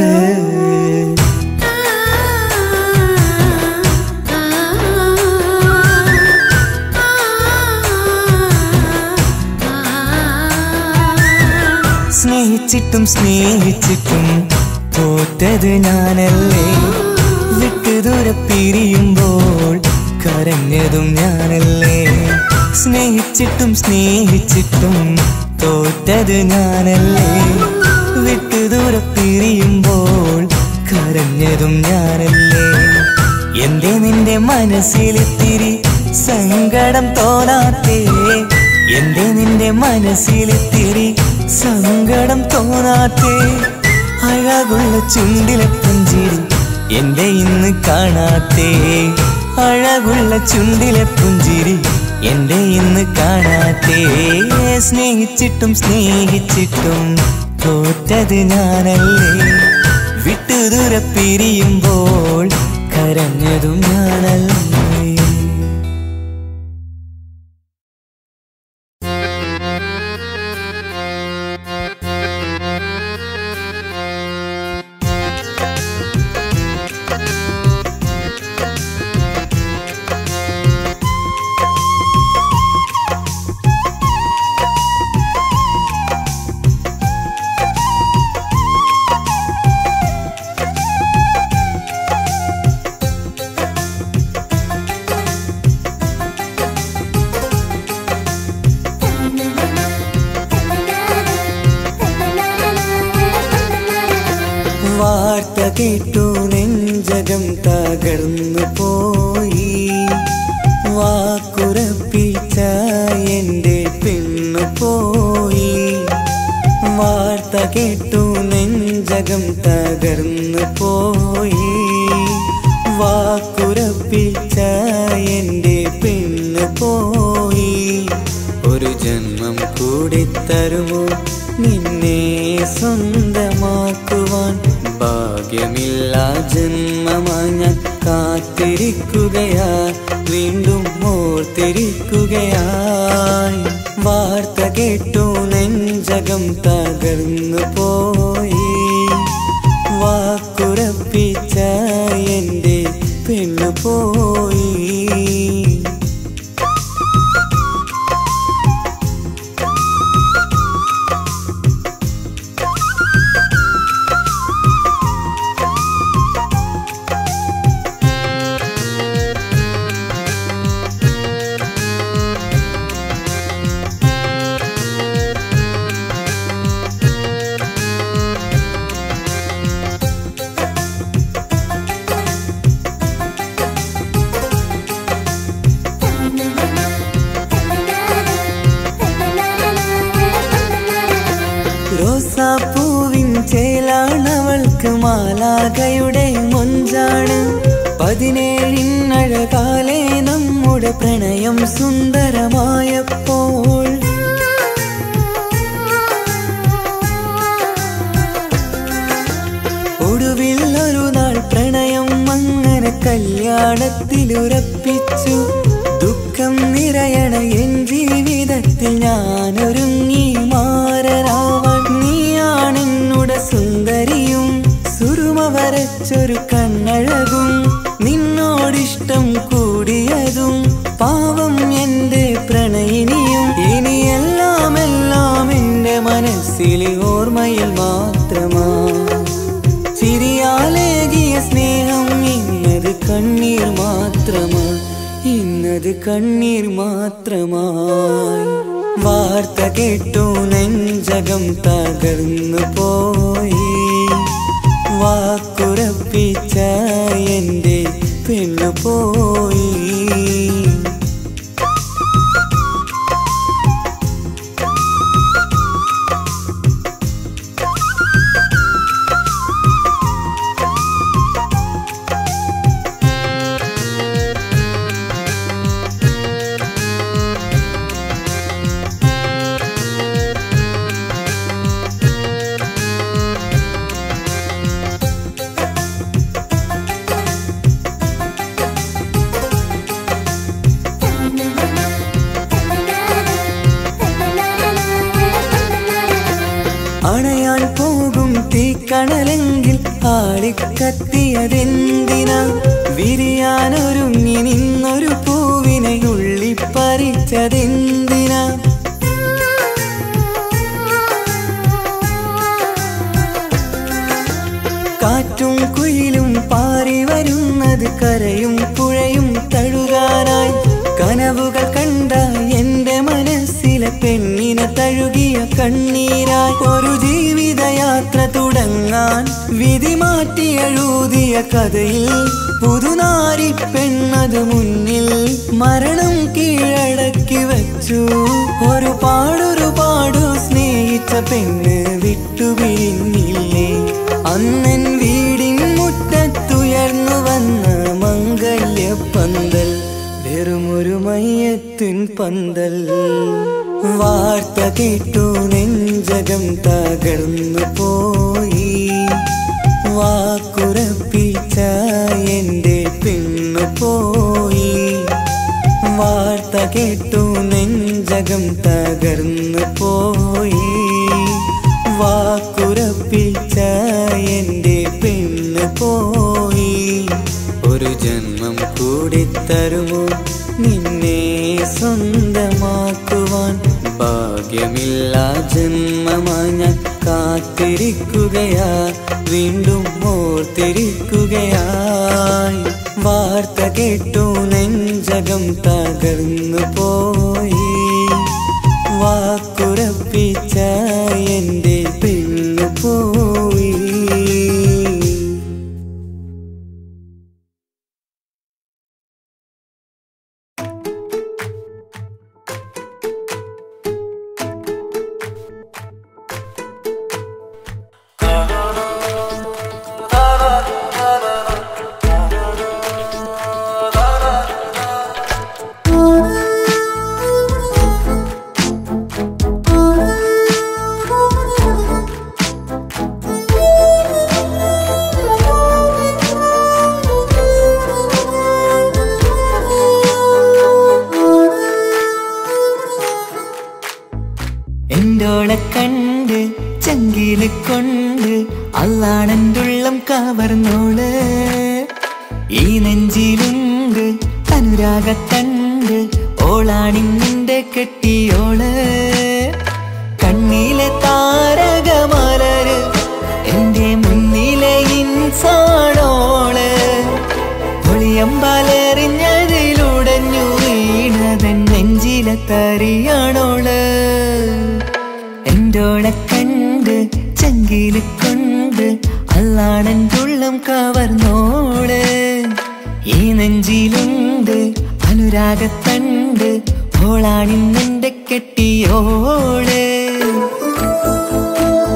സ്നേഹിച്ചിട്ടും സ്നേഹിച്ചിട്ടും തോറ്റത് ഞാനല്ലേ വിട്ടുദൂരെ പിരിയുമ്പോൾ കരഞ്ഞതും ഞാനല്ലേ സ്നേഹിച്ചിട്ടും സ്നേഹിച്ചിട്ടും തോറ്റത് ഞാനല്ലേ വിട്ടുദൂരെ പിരിയുമ്പോൾ കരഞ്ഞതും ഞാനല്ലേ എന്റെ നിന്റെ മനസ്സിലിത്തിരി സങ്കടം തോന്നാത്തേ എന്റെ നിന്റെ മനസ്സിലിത്തിരി സങ്കടം തോന്നാത്തേ അഴകുള്ള ചുണ്ടിലെ പുഞ്ചിരി എന്റെ ഇന്ന് കാണാത്തേ അഴകുള്ള ചുണ്ടിലെ പുഞ്ചിരി എന്റെ ഇന്ന് കാണാത്തേ സ്നേഹിച്ചിട്ടും സ്നേഹിച്ചിട്ടും തോറ്റത് ഞാനല്ലേ വിട്ടുദൂരെ പിരിയുമ്പോൾ കരഞ്ഞതും ഞാനല്ലേ വാർത്ത കേട്ടു നെഞ്ചകം തകർന്നു പോയി വാക്കുറപ്പിച്ച എന്റെ പെണ്ണു പോയി വാർത്ത കേട്ടു നെഞ്ചകം തകർന്നു പോയി വാക്കുറപ്പിച്ച എന്റെ പെണ്ണു പോയി ഒരു ജന്മം കൂടി തരുമോ നിന്നെ സ്വന്തമാക്കുവാൻ ഭാഗ്യമില്ല ജന്മമായി ഞാൻ കാത്തിരിക്കുകയാ വീണ്ടും ഓർത്തിരിക്കുകയായി വാർത്ത കേട്ടു നെഞ്ചകം തകർന്നു പോയി വാക്കുറപ്പിച്ച എന്റെ പെണ്ണു പോയി റോസാപ്പൂവിൻ ചേലാണവൾക്ക് മാലാകയുടെ മൊഞ്ചാണ് പതിനേഴിനഴകാലെ നമ്മുടെ പ്രണയം സുന്ദരമായപ്പോൾ ഒടുവിൽ ഒരു നാൾ പ്രണയം അങ്ങനെ കല്യാണത്തിലുറപ്പിച്ചു ദുഃഖം നിറയണ എൻ ജീവിതത്തിൽ ഞാനൊരുങ്ങി മാറരാവാൻ നീയാണെന്നുടെ സുന്ദരിയും സുറുമ വരച്ചൊരു കണ്ണഴകും നിന്നോടിഷ്ടം കൂടിയതും പാവം എന്റെ പ്രണയിനിയും ഇനിയെല്ലാം എല്ലാം എന്റെ മനസ്സിലെ ഓർമ്മയിൽ മാത്രമാ ചിരിയാലേകിയ സ്നേഹം ഇന്നത് കണ്ണീർ മാത്രമാ ഇന്നത് കണ്ണീർ മാത്രമായി വാർത്ത കേട്ടു നെഞ്ചകം തകർന്നു പോയി വാക്കുറപ്പിച്ച എന്റെ പെണ്ണു പോയി അണയാൻ പോകും തീക്കണലെങ്കിൽ ആളിക്കത്തിയതെന്തിനാ വിരിയാനൊരുങ്ങി നിന്നൊരു പൂവിനെ ഉള്ളിപ്പറിച്ചതെന്തിനാ കാറ്റും കുയിലും പാറി വരുന്നത് കരയും പുഴയും തഴുകാനായി കനവുകൾ കണ്ട എന്റെ മനസ്സിലെ പെണ്ണിനെ തഴുകിയ കണ്ണീരായി ഒരു ജീവിതയാത്ര തുടങ്ങാൻ വിധി മാറ്റി എഴുതിയ കഥയിൽ പുതുനാരി പെണ്ണത് മുന്നിൽ മരണം കീഴടക്കി വച്ചു ഒരു പാടൊരു പാടു സ്നേഹിച്ച പെണ്ണ് വിട്ടുപിരിഞ്ഞില്ലേ അന്നൻ വീടിൻ മുറ്റത്തുയർന്നു വന്ന മംഗല്യ പന്തൽ വെറുമൊരു മയ്യത്തിൻ പന്തൽ വാർത്ത കേട്ടു നെഞ്ചകം തകർന്നു പോയി വാക്കുറപ്പിച്ച എന്റെ പെണ്ണു പോയി വാർത്ത കേട്ടു നെഞ്ചകം തകർന്നു പോയി വാക്കുറപ്പിച്ച എന്റെ പെണ്ണ് പോയി ഒരു ജന്മം കൂടി തരുമോ നിന്നെ സ്വന്തമാക്കുവാൻ ഭാഗ്യമില്ല ജന്മമായി ഞാൻ കാത്തിരിക്കുകയാ വീണ്ടും ഓർത്തിരിക്കുകയായി വാർത്ത കേട്ടു നെഞ്ചകം തകർന്നു പോയി വാക്കുറപ്പിച്ച എന്റെ പെണ്ണു പോയി എന്തോളെ കണ്ട് ചങ്കില് കൊണ്ട് അള്ളാണെന്തുള്ളം കവർന്നോള് ഈ നെഞ്ചിലുണ്ട് അനുരാഗത്തണ്ട് ഓളാണിന്നിന്റെ കെട്ടിയോള് കണ്ണിലെ താരകമലര് എന്റെ മുന്നിലെ ഇൻസാണോള് ഒളിയമ്പാലെറിഞ്ഞതിലുടഞ്ഞു വീണതൻ നെഞ്ചിലെ തറിയാണോള് എന്തോളെ കണ്ട് ചങ്കില് കൊണ്ട് അള്ളാണെന്തുള്ളം കവർന്നോള് ഈ നെഞ്ചിലുണ്ട് അനുരാഗത്തണ്ട് ഓളാണിന്നെന്റെ കെട്ടിയോള്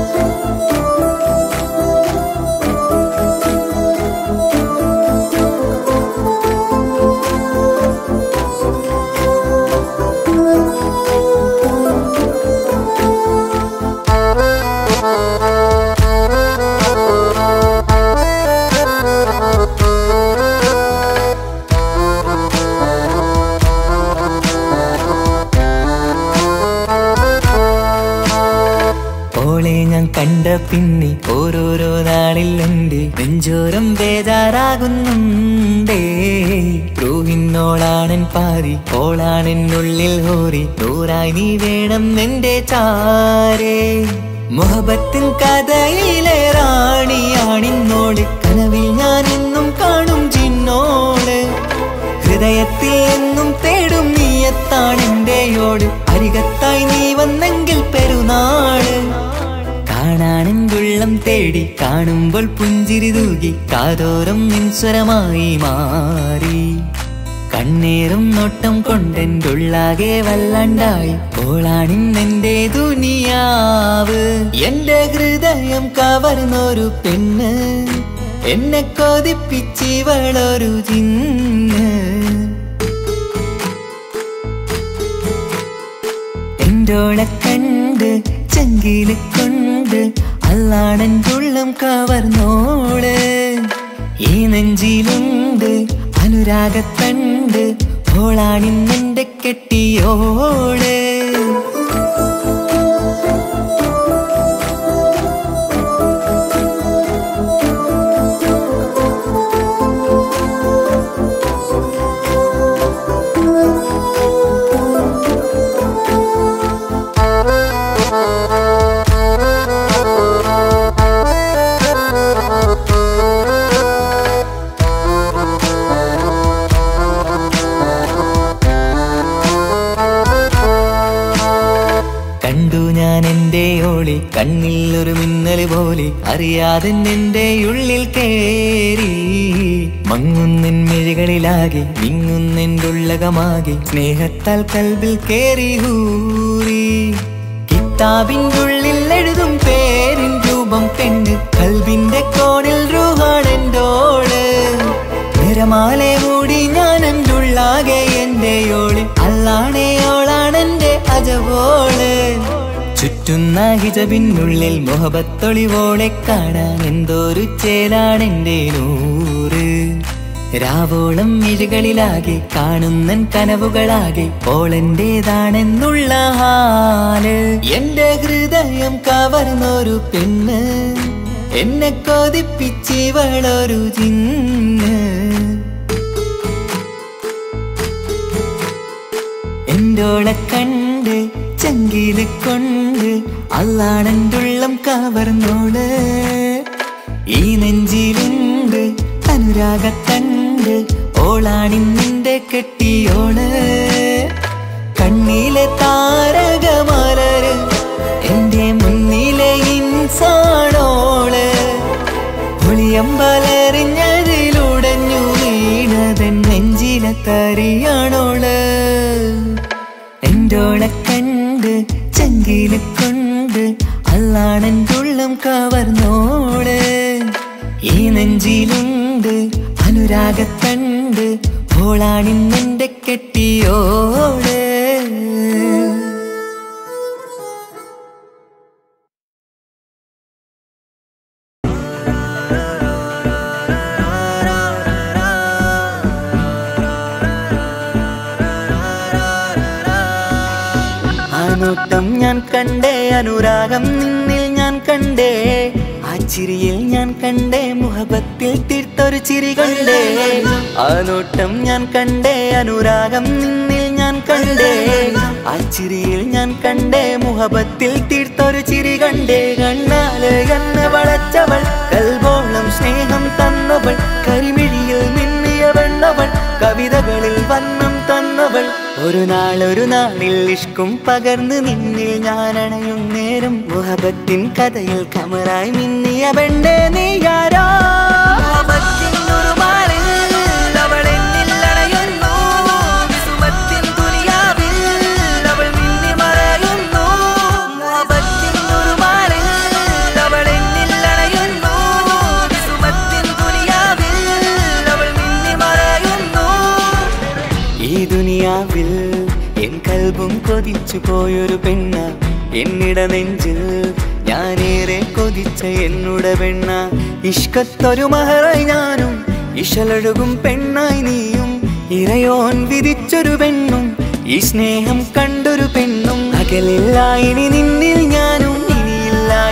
ഓളെ ഞാൻ കണ്ട പിന്നെ ഓരോരോ നാളിൽ ഉണ്ട് നെഞ്ചോരം ബേജാറാകുന്നുണ്ടേ റൂഹിന്നോളാണൻ പാതി ഓളാണെന്നുള്ളിൽ ഹോറി നൂറായി നീ വേണം എന്റെ ചാരേ മുഹബത്തിൻ കഥയിലെ റാണിയാണിന്നോട് കനവിൽ ഞാൻ എന്നും കാണും ജിന്നോട് ഹൃദയത്തിൽ എന്നും തേടും നീയത്താണെന്റെയോട് അരികത്തായി നീ വന്നെങ്കിൽ പെരുന്നാള് കാണാനെന്തുള്ളം തേടി കാണുമ്പോൾ പുഞ്ചിരി തൂകി കാതോരം നിൻസ്വരമായി മാറി കണ്ണേറും നോട്ടം കൊണ്ടെന്തുള്ളാകെ വല്ലാണ്ടായി ഓളാണിന്നെന്റെ ദുനിയാവ് എന്റെ ഹൃദയം കവർന്നൊരു പെണ്ണ് എന്നെ കൊതിപ്പിച്ചിവളൊരു ചിന്ന് എന്തോളെ കണ്ട് ചങ്കില് കൊണ്ട് അല്ലാണെൻ്റെ ഉള്ളം കവർന്നോള് ഈ നെഞ്ചിലുണ്ട് അനുരാഗത്തണ്ട് ഓളാണിന്നെന്റെ കെട്ടിയോള് കണ്ടു ഞാൻ എന്റെ ഓളി കണ്ണിൽ ഒരു മിന്നൽ പോലെ അറിയാതെ എന്റെ ഉള്ളിൽ കേറി മങ്ങുന്നിൻ മിഴികളിലാകെ വിങ്ങുന്നെൻ്റെ ഉള്ളകമാകെ സ്നേഹത്താൽ കൽബിൽ കേറി ഹൂറി കിതാബിൻ്റെ ഉള്ളിൽ എഴുതും പേരിൻ രൂപം പെണ്ണ് കൽബിന്റെ കോണിൽ റൂഹാണെൻ്റോള് നിരമാലെ മൂടി ഞാൻ എൻ്റെ ഉള്ളാകെ എൻ്റെ ഓളി അല്ലാണേ ഓളാണെന്റെ അജവോള് ചുറ്റുന്ന ഹിജബിനുള്ളിൽ മുഹബത്തൊളിവോളെ കാണാൻ എന്തോരു ചേലാണെന്റെ നൂറ് രാവോളം മിഴികളിലാകെ കാണുന്നൻ കനവുകളാകെ ഓളെന്റേതാണെന്നുള്ള ഹാല് എന്റെ ഹൃദയം കവർന്നൊരു പെണ്ണ് എന്നെ കൊതിപ്പിച്ചിവളൊരു ചിന്ന് എന്തോളെ കണ്ട് ചങ്കില് കൊണ്ട് അല്ലാണെന്തുള്ളം കവർന്നോള് ഈ നെഞ്ചിലുണ്ട് അനുരാഗത്തണ്ട് ഓളാണിന്നിന്റെ കെട്ടിയോള് കണ്ണിലെ താരകമലര് എന്റെ മുന്നിലെ ഇൻസാണോള് ഒളിയമ്പലറിഞ്ഞതിലുടഞ്ഞു വീണതൻ നെഞ്ചിലെ തറിയാണോള് എന്തോളെ കണ്ട് ചങ്കില് കൊണ്ട് അല്ലാണെന്തുള്ളം കവർന്നോള് ഈ നെഞ്ചിലുണ്ട് അനുരാഗത്തണ്ട് ഓളാണിന്നെന്റെ കെട്ടിയോള് ആ നോട്ടം ഞാൻ കണ്ടേ അനുരാഗം നിന്നിൽ ഞാൻ കണ്ടേ ആ ചിരിയിൽ ഞാൻ കണ്ടേ മുഹബത്തിൽ തീർത്തൊരു ചിരി കണ്ടേ ആ നോട്ടം ഞാൻ കണ്ടേ അനുരാഗം നിന്നിൽ ഞാൻ കണ്ടേ ആ ചിരിയിൽ ഞാൻ കണ്ടേ മുഹബത്തിൽ തീർത്തൊരു ചിരി കണ്ടേ കണ്ണാല് എന്നെ വളച്ചവൾ കൽബോളം സ്നേഹം തന്നവൾ കരിമിഴിയിൽ മിന്നിയ വെണ്ണവൾ കവിതകളിൽ വന്നം തന്നവൾ ഒരു നാൾ ഒരു നാളിൽ ഇഷ്കും പകർന്ന് നിന്നിൽ ഞാൻ അണയും നേരം മുഹബത്തിൻ കഥയിൽ കമറായി മിന്നിയ പെണ്ണെ നീയാരോ ഈ ദുനിയാവിൽ എൻ കൽബും കൊതിച്ചു പോയൊരു പെണ്ണ എന്നിട നെഞ്ചിൽ ഞാനേറെ കൊതിച്ച എന്നുടെ പെണ്ണ ഇഷ്കത്തൊരു മഹറായി ഞാനും ഇശലൊഴുകും പെണ്ണായി നീയും ഇറയോൻ വിധിച്ചൊരു പെണ്ണും ഈ സ്നേഹം കണ്ടൊരു പെണ്ണും അകലില്ല ഇനി നിന്നിൽ ഞാനും ഇനിയില്ല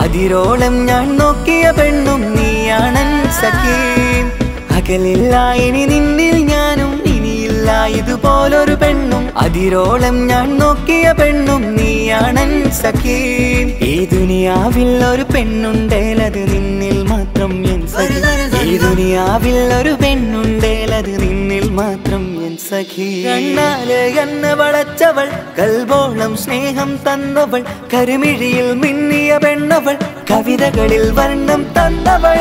അതിരോളം ഞാൻ നോക്കിയ പെണ്ണും നീയാണൻ സഖീ അകലില്ല ഇനി നിന്നിൽ ഞാനും ഇനിയില്ല ഇതുപോലൊരു പെണ്ണും അതിരോളം ഞാൻ നോക്കിയ പെണ്ണും നീയാണൻ സഖീ ഈ ദുനിയാവിൽ ഒരു പെണ്ണുണ്ടേലത് നിന്നിൽ മാത്രം എൻ സഖി ഈ ദുനിയാവിൽ ഒരു പെണ്ണുണ്ടേലത് നിന്നിൽ മാത്രം എൻ സഖി കണ്ണാല് എന്നെ വളച്ചവൾ കൽബോളം സ്നേഹം തന്നവൾ കരിമിഴിയിൽ മിന്നിയ പെണ്ണവൾ കവിതകളിൽ വർണ്ണം തന്നവൾ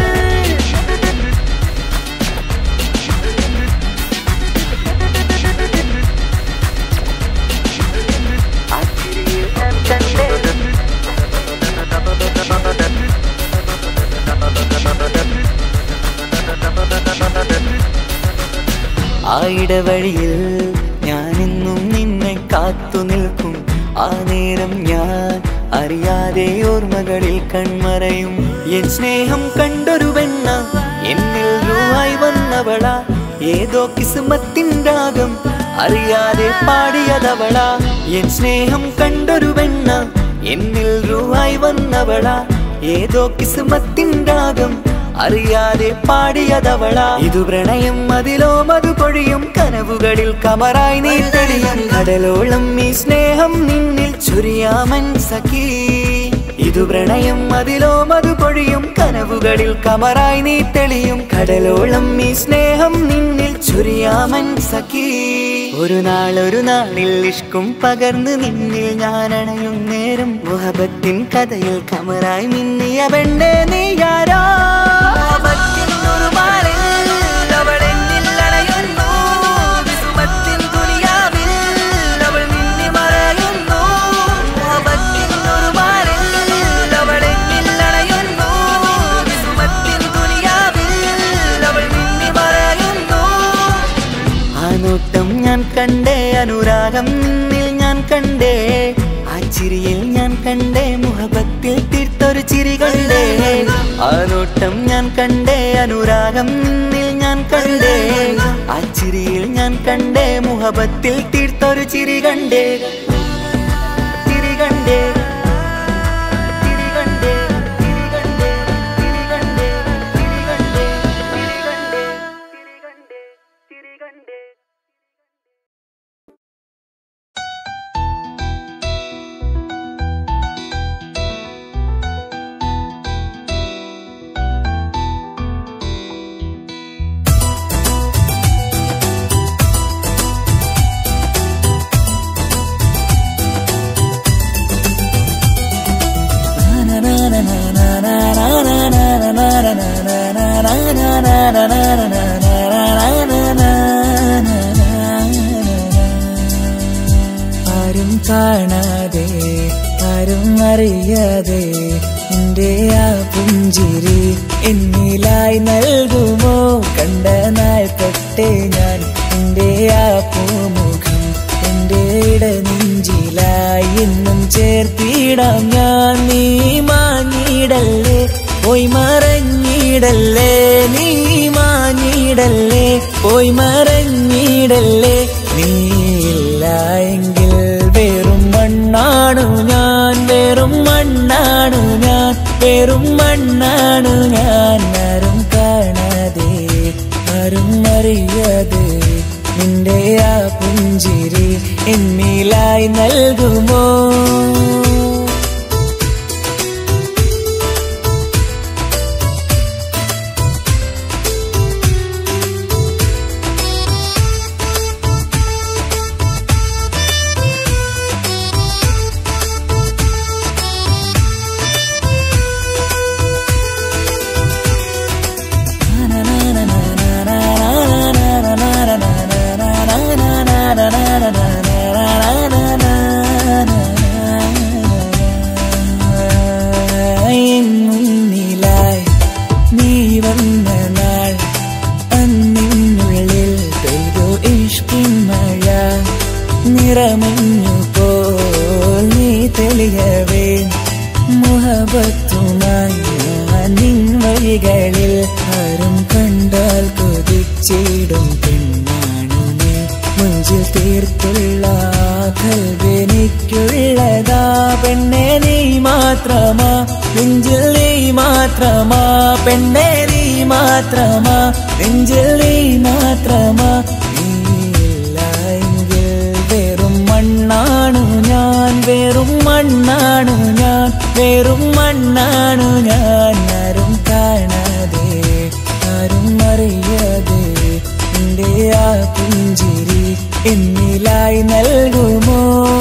ആ ഇടവഴിയിൽ ഞാനെന്നും നിന്നെ കാത്തു നിൽക്കും ആ നേരം ഞാൻ അറിയാതെ ഓർമ്മകളിൽ കൺമറയും എൻ സ്നേഹം കണ്ടൊരു പെണ്ണ എന്നിൽ രൂപായി വന്നവള ഏതോ കിസുമത്തിൻ രാഗം അറിയാതെ പാടിയതവള എൻ സ്നേഹം കണ്ടൊരു പെണ്ണ എന്നിൽ രൂപായി വന്നവള ഏതോ കിസുമത്തിൻ രാഗം അറിയാതെ പാടിയതവള ഇതു പ്രണയം അതിലോ മധു പൊഴിയും കനവുകളിൽ കമറായി നീ തെളിയും കടലോളം ഈ സ്നേഹം നിന്നിൽ ചുരിയാമൻ സഖീ ഇതു പ്രണയം അതിലോ മധു പൊഴിയും കനവുകളിൽ കമറായി നീ തെളിയും കടലോളം ഈ സ്നേഹം നിന്നിൽ ചുരിയാമൻ സഖീ ഒരു നാൾ ഒരു നാളിൽ ഇഷ്കും പകർന്ന് നിന്നിൽ ഞാൻ അണയും നേരം മുഹബത്തിൻ കഥയിൽ കമറായി മിന്നിയ പെണ്ണെ നീ ആരാ മുഹബത്തിനൊരു മാറിൽ അവൾ എന്നിൽ അണയുന്നു. വിസുമത്തിൻ ദുനിയാവിൽ അവൾ മിന്നി മറയുന്നു. മുഹബത്തിനൊരു മാറിൽ അവൾ എന്നിൽ അണയുന്നു. വിസുമത്തിൻ ദുനിയാവിൽ അവൾ മിന്നി മറയുന്നു. ആ നോട്ടം ഞാൻ കണ്ടേ അനുരാഗം നിന്നിൽ ഞാൻ കണ്ടേ ആ ചിരിയിൽ ഞാൻ കണ്ടേ മുഹബത്തിൽ തീർത്തൊരു ചിരി കണ്ടേ ആ നോട്ടം ഞാൻ കണ്ടേ അനുരാഗം നിന്നിൽ ഞാൻ കണ്ടേ ആ ചിരിയിൽ ഞാൻ കണ്ടേ മുഹബത്തിൽ തീർത്തൊരു ചിരി കണ്ടേ ചിരി കണ്ടേ ചിരി കണ്ടേ ചിരി കണ്ടേ ചിരി കണ്ടേ ചിരി കണ്ടേ ചിരി കണ്ടേ ചിരി കണ്ടേ ചിരി കണ്ടേ ആരും കാണാതെ ആരും അറിയാതെ എന്റെ ആ പുഞ്ചിരി എന്നിലായി നൽകുമോ കണ്ട നാൾ തൊട്ടേ ഞാൻ എന്റെ ആ പൂമുഖം എന്റെ ഇടനെഞ്ചിലായി എന്നും ചേർത്തിടാം ഞാൻ നീ മാഞ്ഞിടല്ലേ പോയി മറഞ്ഞിടല്ലേ നീ മാഞ്ഞിടല്ലേ പോയി മറഞ്ഞിടല്ലേ നീ ഇല്ല എങ്കിൽ വെറും മണ്ണാണു ഞാൻ വെറും മണ്ണാണു ഞാൻ വെറും മണ്ണാണു ഞാൻ ആരും കാണാതെ ആരും അറിയാതെ നിന്റെ ആ പുഞ്ചിരി എന്നിലായി നൽകുമോ എൻ മുന്നിലായി നീ വന്ന നാൾ അന്നിനുള്ളിൽ പെയ്തു ഇഷ്കിൻ മഴ നിറമഞ്ഞു പോൽ നീ തെളിയവേ മുഹബത്തുമായി ഞാൻ നിൻ വഴികളിൽ ആരും കണ്ടാൽ കൊതിച്ചിടും പെണ്ണാണു നീ മുഞ്ചിൽ തീർത്തുള്ള കൽവെനിക്കുള്ളതാ പെണ്ണെ നീ മാത്രമാ നെഞ്ചിൽ നീ മാത്രമാ പെണ്ണെ നീ മാത്രമാ നെഞ്ചിൽ നീ മാത്രമാ നീയില്ല എങ്കിൽ വെറും മണ്ണാണു ഞാൻ വെറും മണ്ണാണു ഞാൻ വെറും മണ്ണാണു ഞാൻ ആരും കാണാതെ ആരും അറിയാതെ എന്റെ ആ പുഞ്ചിരി എന്നിലായി നൽകുമോ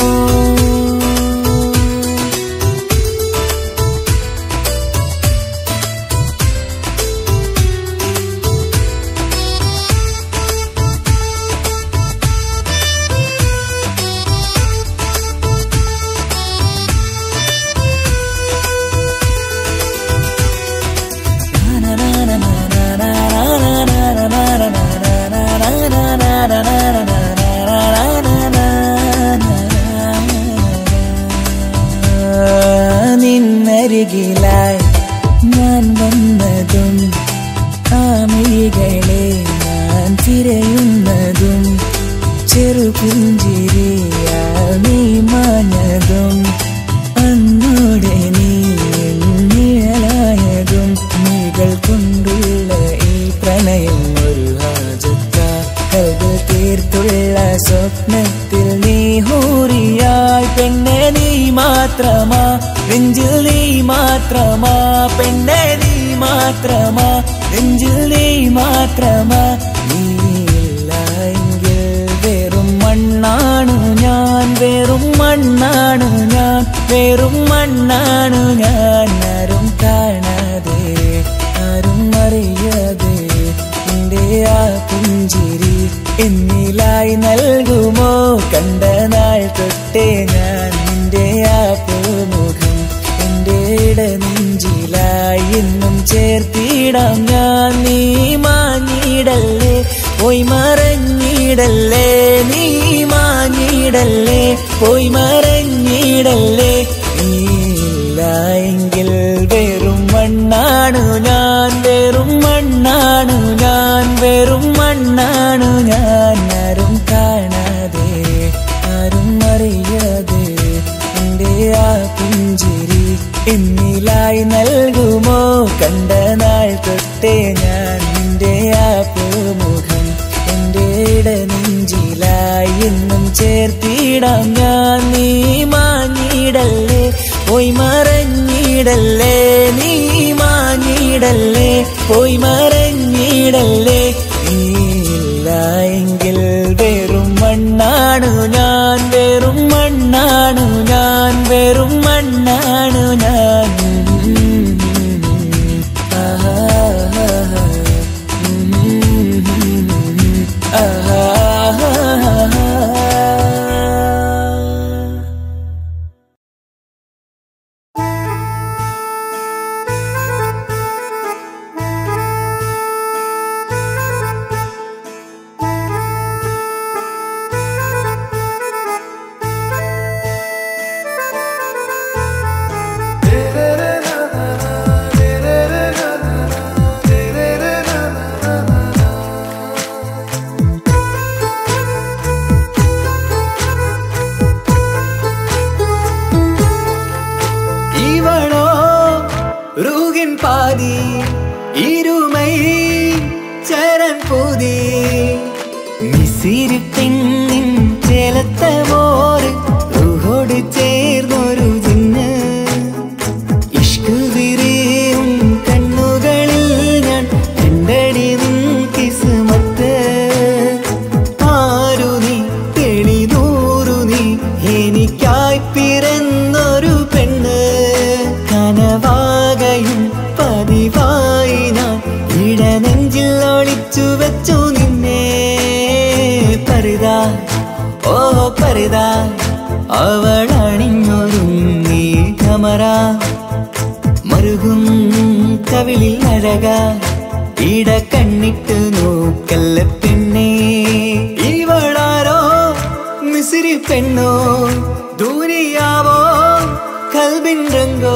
നിന്നരികിലായി ഞാൻ വന്നതും കാമികളെ ഞാൻ തിരയുന്നതും ചെറുപുഞ്ചിരിയാ നീ മാഞ്ഞതും അന്നോടെ നീ നിഴലായതും നീകൾ കൊണ്ടുള്ള ഈ പ്രണയം ഒരു ഹാജത്ത കൽവ് തീർത്തുള്ള സ്വപ്നത്തിൽ നീ ഹൂറിയായി പെണ്ണെ നീ മാത്രമാ നെഞ്ചിൽ നീ മാത്രമാ പെണ്ണെ നീ മാത്രമാ നെഞ്ചിൽ നീ മാത്രമാ നീയില്ല എങ്കിൽ വെറും മണ്ണാണു ഞാൻ വെറും മണ്ണാണു ഞാൻ വെറും മണ്ണാണു ഞാൻ ആരും കാണാതെ ആരും അറിയാതെ എന്റെ ആ പുഞ്ചിരി എന്നിലായി നൽകുമോ കണ്ട നാൾ തൊട്ടേ ഞാൻ നിന്റെ ആ പൂമുഖം എന്റെ ഇടനെഞ്ചിലായി എന്നും ചേർത്തിടാം ഞാൻ നീ മാഞ്ഞിടല്ലേ പോയി മറഞ്ഞിടല്ലേ നീ മാഞ്ഞിടല്ലേ പോയി മറഞ്ഞിടല്ലേ നീയില്ല എങ്കിൽ വെറും മണ്ണാണു ഞാൻ വെറും മണ്ണാണു ഞാൻ വെറും മണ്ണാണു ഞാൻ ആരും കാണാതെ ആരും അറിയാതെ എന്റെ ആ പുഞ്ചിരി എന്നിലായി നൽകുമോ കണ്ട നാൾ തൊട്ടേ ഞാൻ നിന്റെ ആ പൂമുഖം എന്റെ ഇടനെഞ്ചിലായി എന്നും ചേർത്തിടാം ഞാൻ നീ മാഞ്ഞിടല്ലേ പോയി മറഞ്ഞിടല്ലേ നീ മാഞ്ഞിടല്ലേ പോയി മറഞ്ഞിടല്ലേ നീയില്ല എങ്കിൽ വെറും മണ്ണാണു ഞാൻ വെറും മണ്ണാണു ഞാൻ വെറും മണ്ണാണു ഞാൻ ആഹാ ആഹാ இவளோ ரூகின் பாதி இருமை சரண் பூதி മിസിരി പെണ്ണിൻ ചേലത്ത മോറ് റൂഹോട് ചേർന്നൊരു ജിന്ന് ഇഷ്ക് വിരിയും കണ്ണുകളിൽ ഞാൻ കണ്ടടി നിൻ കിസ്മത്ത് ആരു നീ തെളിനൂറു നീ എനിക്കായി പിറന്നൊരു പെണ്ണ് കനവാകയും പതിവായി ഞാൻ ഇടനെഞ്ചിൽ ഒളിച്ചു വെച്ചു നിന്നെ പരിതാ ഓ പരിതാ അവളണിഞ്ഞൊരുങ്ങി കമറ മറുകും കവിളിൽ അഴക ഇട കണ്ണിട്ട് നോക്കല്ല പെണ്ണേ ഇവളാരോ മിസിരി പെണ്ണോ ദൂരിയാവോ കൽബിൻ രംഗോ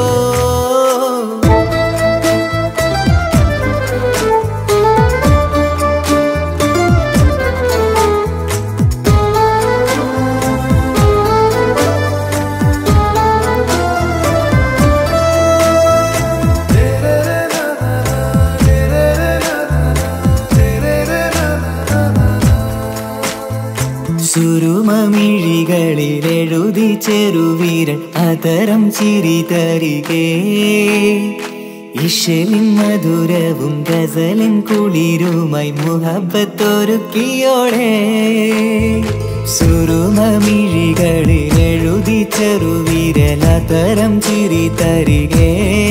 ചെറുവീരൻ അതരം ചിരി തരികേ ഇഷലിൻ മധുരവും ഗസലിൻ കുളിരുമായി മുഹബത്തൊരുക്കിയോടെ സുറുമമിഴികളിൽ എഴുതി ചെറുവിരലതരം ചിരി തരികേ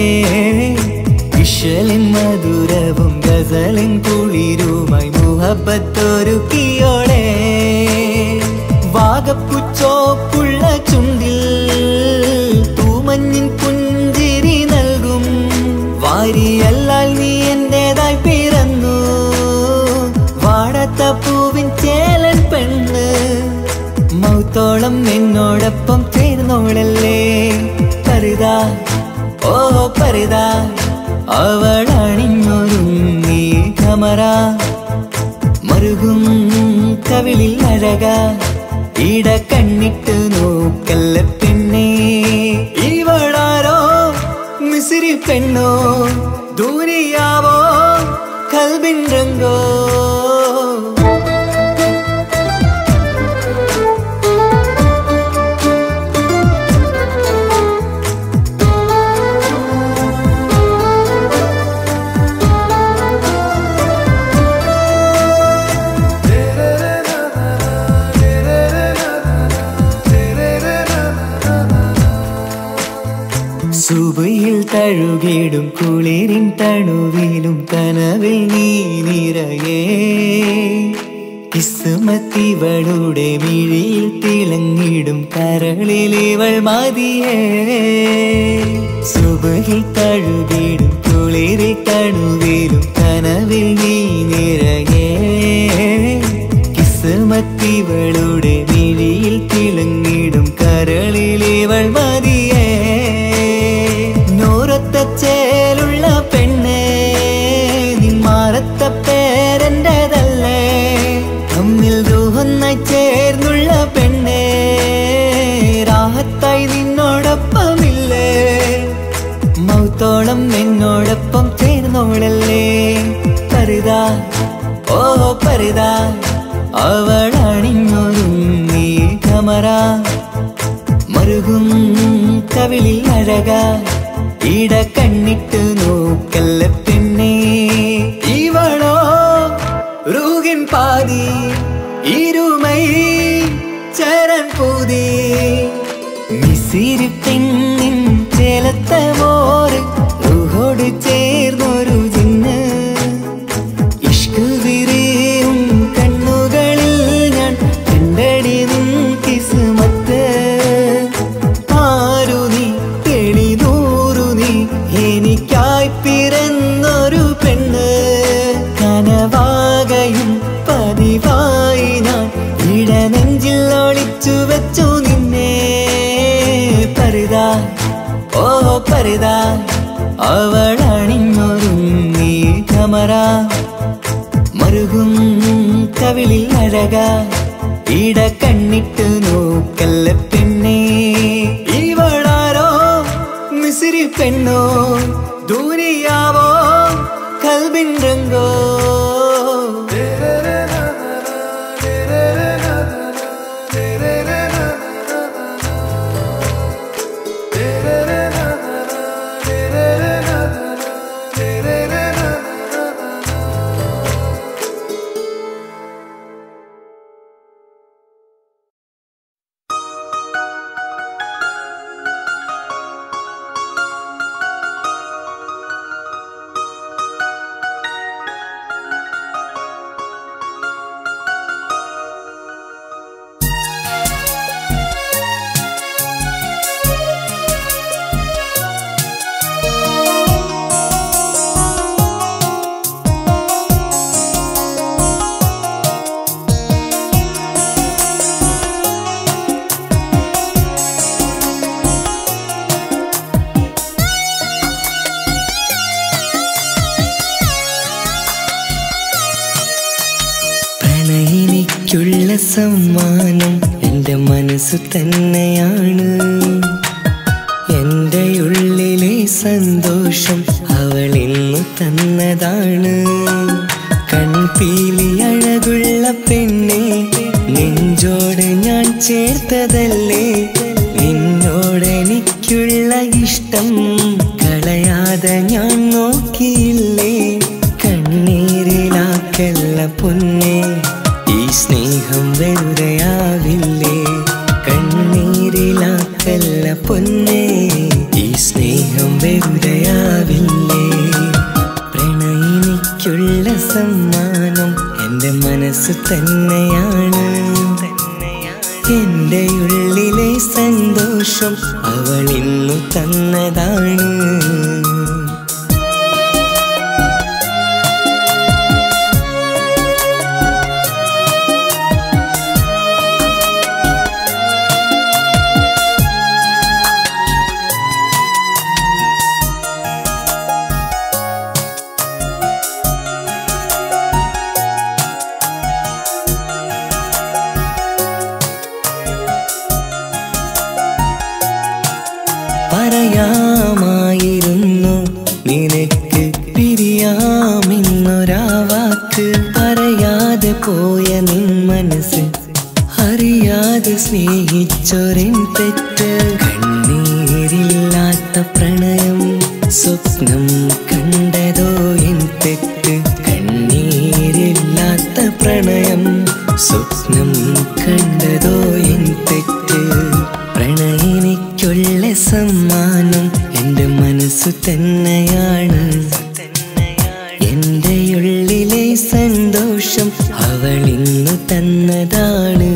ഇഷലിൻ മധുരവും ഗസലിൻ കുളിരുമായി മുഹബത്തൊരുക്കിയോടെ വാഗപ്പുച്ചോപ്പുള്ള ചുണ്ടിൽ തൂമഞ്ഞിൻ പുഞ്ചിരി നൽകും വാരിയല്ലാൽ നീ എന്റേതായി പിറന്നു വാടത്ത പൂവിൻ ചേലൻ പെണ്ണ് മൗത്തോളം എന്നോടൊപ്പം ചേർന്നോളല്ലേ പരിതാ ഓ പരിതാ അവളണിഞ്ഞൊരുങ്ങി കമറ മറുകും കവിളിൽ അഴക ഇട കണ്ണിട്ട് നോക്കല്ല പെണ്ണേ ഇവളാരോ മിസിരി പെണ്ണോ ദൂരിയാവോ കൽബിൻ രംഗോ സുബയിൽ തഴുകിടും കുളിരിൻ തണുവിലും കനവിൽ നീ നിറയേ കിസ്മത്തിവളുടെ മിഴിയിൽ തിളങ്ങിടും കരളിലിവൾ മതിയേ സുബയിൽ തഴുകിടും കുളിരിൽ തണുവിലും കനവിൽ നീ നിറയേ കിസ്മത്തിവളുടെ മിഴിയിൽ തിളങ്ങിടും കരളിലിവൾ മതിയേ നൂറത്ത ചേലുള്ള പെണ്ണ് നിന്മാറത്ത പേരെൻ്റെതല്ലേ തമ്മിൽ ദൂഹൊന്നായി ചേർന്നുള്ള പെണ്ണ് രാഹത്തായി നിന്നോടൊപ്പമില്ലേ മൗത്തോളം എന്നോടൊപ്പം ചേർന്നോളല്ലേ പരിതാ ഓ പരിതാ അവളണിഞ്ഞൊരുങ്ങി കമറ മറുകും കവിളിൽ അഴക ഇട കണ്ണിട്ട് നോക്കല്ല പെണ്ണേ ഇവളോ റൂകിൻ പാതി ഇരുമൈ ചരൻ പൂതി മിസിരി പെണ്ണിൻ ചേലത്ത മോറ് റൂഹോട് ചേർന്നൊരു ജിന്ന് ഇഷ്ക് വിരിയും കണ്ണുകളിൽ ഞാൻ കണ്ടടി നിൻ കിസ്മത്ത് ആരു നീ തെളിനൂറു നീ എനിക്കായി പിറന്നൊരു പെണ്ണ് കനവാകയും പതിവായി ഞാൻ ഇടനെഞ്ചിൽ ഒളിച്ചു വെച്ചു നിന്നെ പരിതാ ഓ പരിതാ അവളണിഞ്ഞൊരുങ്ങി കമറ മറുകും കവിളിൽ അഴക ഇട കണ്ണിട്ട് നോക്കല്ല പെണ്ണേ ഇവളാരോ മിസിരി പെണ്ണോ ദൂരിയാവോ കൽബിൻ രംഗോ പ്രണയിനിക്കുള്ള സമ്മാനം എൻ്റെ മനസ്സ് തന്നെയാണ് എൻ്റെ ഉള്ളിലെ സന്തോഷം അവൾ ഇന്നു തന്നതാണ് കൺപീലി അഴകുള്ള പെണ്ണെ നെഞ്ചോട് ഞാൻ ചേർത്തതല്ലേ നിൻ ഇഷ്ടം കളയാതെ ഞാൻ നോക്കിയില്ലേ കണ്ണീരിലാക്കല്ല പൊന്നെ ഈ സ്നേഹം വെറുതെയാവില്ലേ കണ്ണീരിലാക്കല്ല പൊന്നെ ഈ സ്നേഹം വെറുതെയാവില്ലേ പ്രണയിനിക്കുള്ള സമ്മാനം എന്റെ മനസ്സ് തന്നെയാണ് എന്റെ ഉള്ളിലെ സന്തോഷം അവൾ ഇന്നു തന്നതാണ് പറയാമായിരുന്നു നിനക്ക് പിരിയാമെന്നൊരാ വാക്ക് പറയാതെ പോയ നിൻ മനസ്സ് അറിയാതെ സ്നേഹിച്ചൊരിൻ തെറ്റ് കണ്ണീരില്ലാത്ത പ്രണയം സ്വപ്നം കണ്ടതോ എൻ തെറ്റ് കണ്ണീരില്ലാത്ത പ്രണയം സ്വപ്നം കണ്ടതോ എൻ തെറ്റ് പ്രണയിനിക്കുള്ള സമ്മാനം എൻ്റെ മനസ്സു തന്നെയാണ് എൻ്റെ ഉള്ളിലെ സന്തോഷം അവൾ ഇന്നു തന്നതാണ്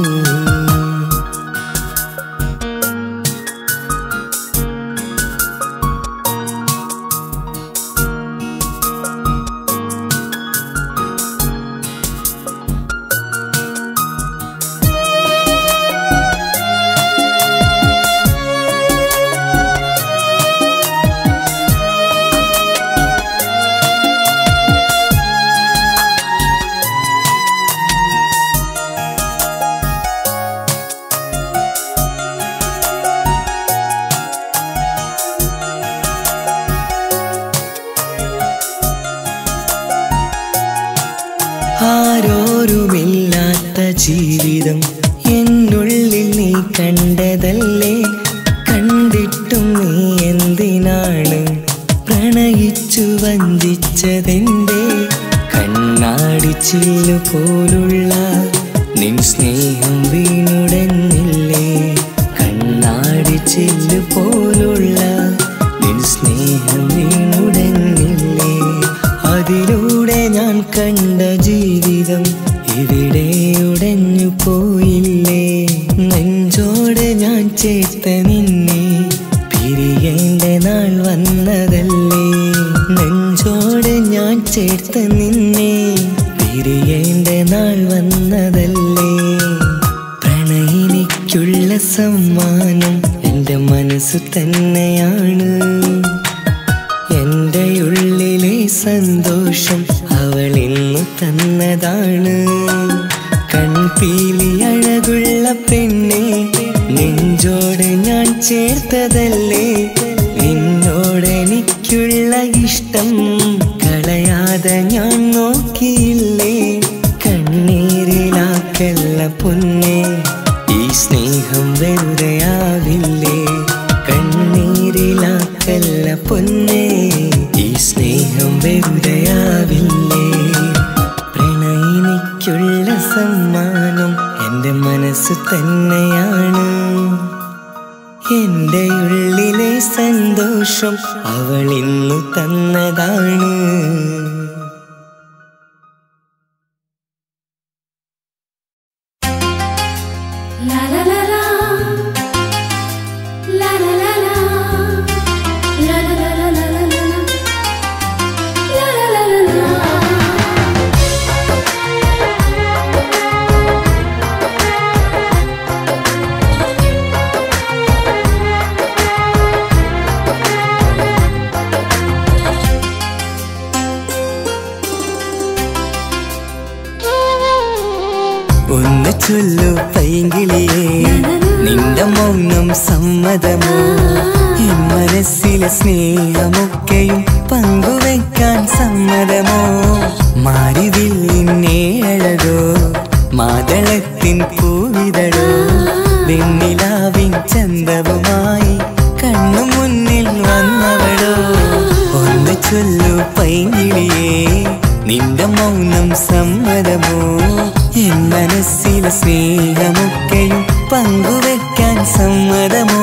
ആരോരുമില്ലാത്ത ജീവിതം എന്നുള്ളിൽ നീ കണ്ടതല്ലേ കണ്ടിട്ടും നീ എന്തിനാണ് പ്രണയിച്ചു വഞ്ചിച്ചതെന്റെ കണ്ണാടി ചില്ലു പോലുള്ള നിൻ സ്നേഹം വീണുടഞ്ഞില്ലേ കണ്ണാടി ചില്ലു പോലുള്ള നിൻ സ്നേഹം വീണുടഞ്ഞില്ലേ അതിലൂടെ ഞാൻ കണ്ട ജീവിതം ഇവിടെ ഉടഞ്ഞു പോയില്ലേ നെഞ്ചോട് ഞാൻ ചേർത്ത നിന്നെ പിരിയേണ്ട നാൾ വന്നതല്ലേ നെഞ്ചോട് ഞാൻ ചേർത്ത നിന്നെ പിരിയേണ്ട നാൾ വന്നതല്ലേ പ്രണയിനിക്കുള്ള സമ്മാനം എൻ്റെ മനസ്സ് തന്നെയാണ് എന്റെ ഉള്ളിലെ സന്തോഷം അവൾ ഇന്നു തന്നതാണ് കൺപീലി അഴകുള്ള പെണ്ണെ നെഞ്ചോട് ഞാൻ ചേർത്തതല്ലേ നിന്നോട് എനിക്കുള്ള ഇഷ്ടം കളയാതെ ഞാൻ നോക്കിയില്ലേ കണ്ണീരിലാക്കല്ല പൊന്നെ ഈ സ്നേഹം വെറുതെയാവില്ലേ കണ്ണീരിലാക്കല്ല പൊന്നെ ഈ സ്നേഹം വെറുതെയാവില്ലേ പ്രണയിനിക്കുള്ള സമ്മാനം എൻ്റെ മനസ്സ് തന്നെയാണ് എൻ്റെ ഉള്ളിലെ സന്തോഷം അവൾ ഇന്നു തന്നതാണ് La la la la. La la la la. La la la la la la la la. La la la la la. ഒന്ന് ചൊല്ലു പൈങ്കിളിയേ നിന്റെ മൗനം സമ്മതമോ എൻ മനസ്സിലെ സ്നേഹമൊക്കെയും പങ്കുവെക്കാൻ സമ്മതമോ മാരിവില്ലിന്നേ അഴകോ മാതളത്തിൻ പൂവിതഴോ വെണ്ണിലാവിൻ ചന്തവുമായി കണ്ണു മുന്നിൽ മനസ്സിലെ സ്നേഹമൊക്കെയും പങ്കുവെക്കാൻ സമ്മതമോ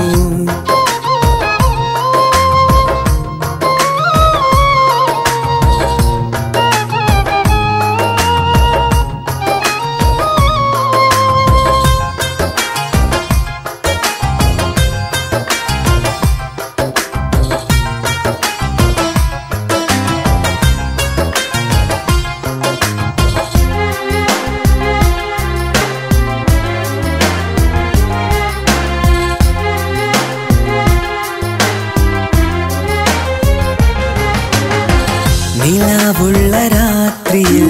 നിലാവുള്ള രാത്രിയിൽ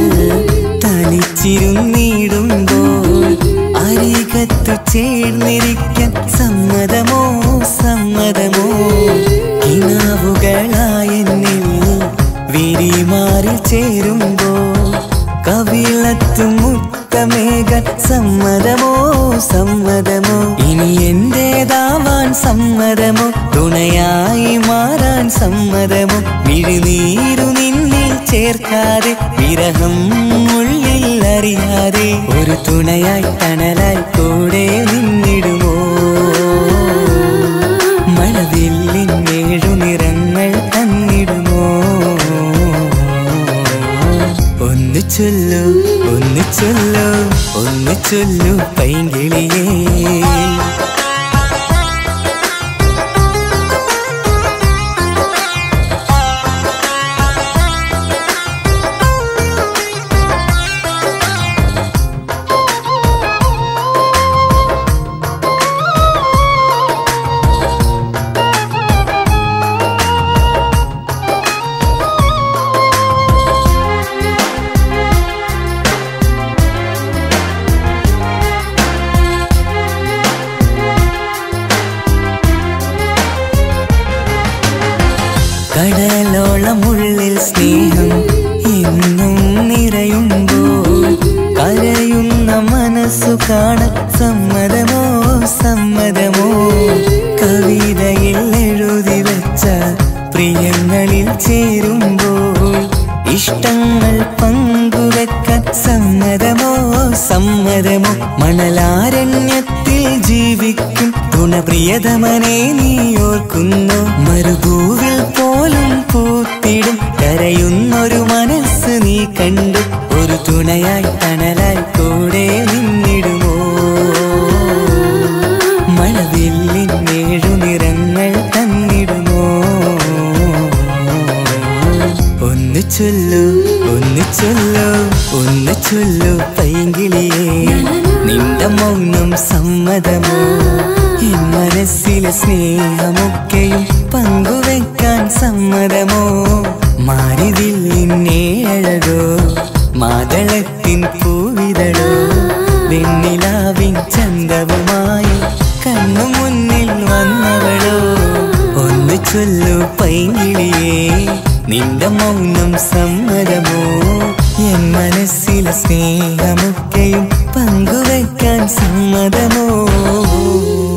തനിച്ചിരുന്നിടുമ്പോൾ അരികത്തു ചേർന്നിരിക്കാൻ സമ്മതമോ സമ്മതമോ കിനാവുകളായ എന്നിൽ വിരിമാറി ചേരുമ്പോൾ കവിളത്തു മുത്തമേകാൻ സമ്മതമോ സമ്മതമോ ഇനി എന്റേതാവാൻ സമ്മതമോ തുണയായി മാറാൻ സമ്മതമോ വിഴുനീരു നിന്നിൽ ചേർക്കാതെ വിരഹം ഉള്ളിൽ അറിയാതെ ഒരു തുണയായി തണലായി കൂടെ നിന്നിടുമോ മഴവില്ലിൻ ഏഴു നിറങ്ങൾ തന്നിടുമോ ഒന്ന് ചൊല്ലു ഒന്ന് ചൊല്ലു ഒന്ന് ചൊല്ലു പൈങ്കിളിയേ കടലോളമുള്ളിൽ സ്നേഹം എന്നും നിറയുമ്പോൾ കരയുന്ന മനസ്സു കാണാൻ സമ്മതമോ സമ്മതമോ കവിതയിൽ എഴുതി വെച്ച പ്രിയങ്ങളിൽ ചേരുമ്പോൾ ഇഷ്ടങ്ങൾ പങ്കുവെക്കാൻ സമ്മതമോ സമ്മതമോ മണലാരണ്യത്തിൽ ജീവിക്കും ഗുണപ്രിയതമനെ നീ ഓർക്കുന്നു മരുഭൂവിൽ പോലും പൂത്തിടും കരയുന്നൊരു മനസ്സ് നീ കണ്ടു ഒരു തുണയായി തണലായി കൂടെ നിന്നിടുമോ മഴവില്ലിൻ ഏഴു നിറങ്ങൾ തന്നിടുമോ ഒന്ന് ചൊല്ലു ഒന്ന് ചൊല്ലു ഒന്ന് ചൊല്ലു പൈങ്കിളിയേ നിന്റെ മൗനം സമ്മതമോ എൻ മനസ്സിലെ സ്നേഹമൊക്കെയും പങ്കുവെക്കാൻ സമ്മതമോ മാരിതില്ലിന്നേഴകോ മാതളത്തിൻ പൂവിതളോ വെണ്ണിലാവിൻ ചന്തവുമായി കണ്ണു മുന്നിൽ വന്നവളോ ഒന്ന് ചൊല്ലു പൈങ്കിളിയേ നിന്റെ മൗനം സമ്മതമോ എൻ മനസ്സിലെ സ്നേഹമൊക്കെയും പങ്കുവെക്കാൻ സമ്മതമോ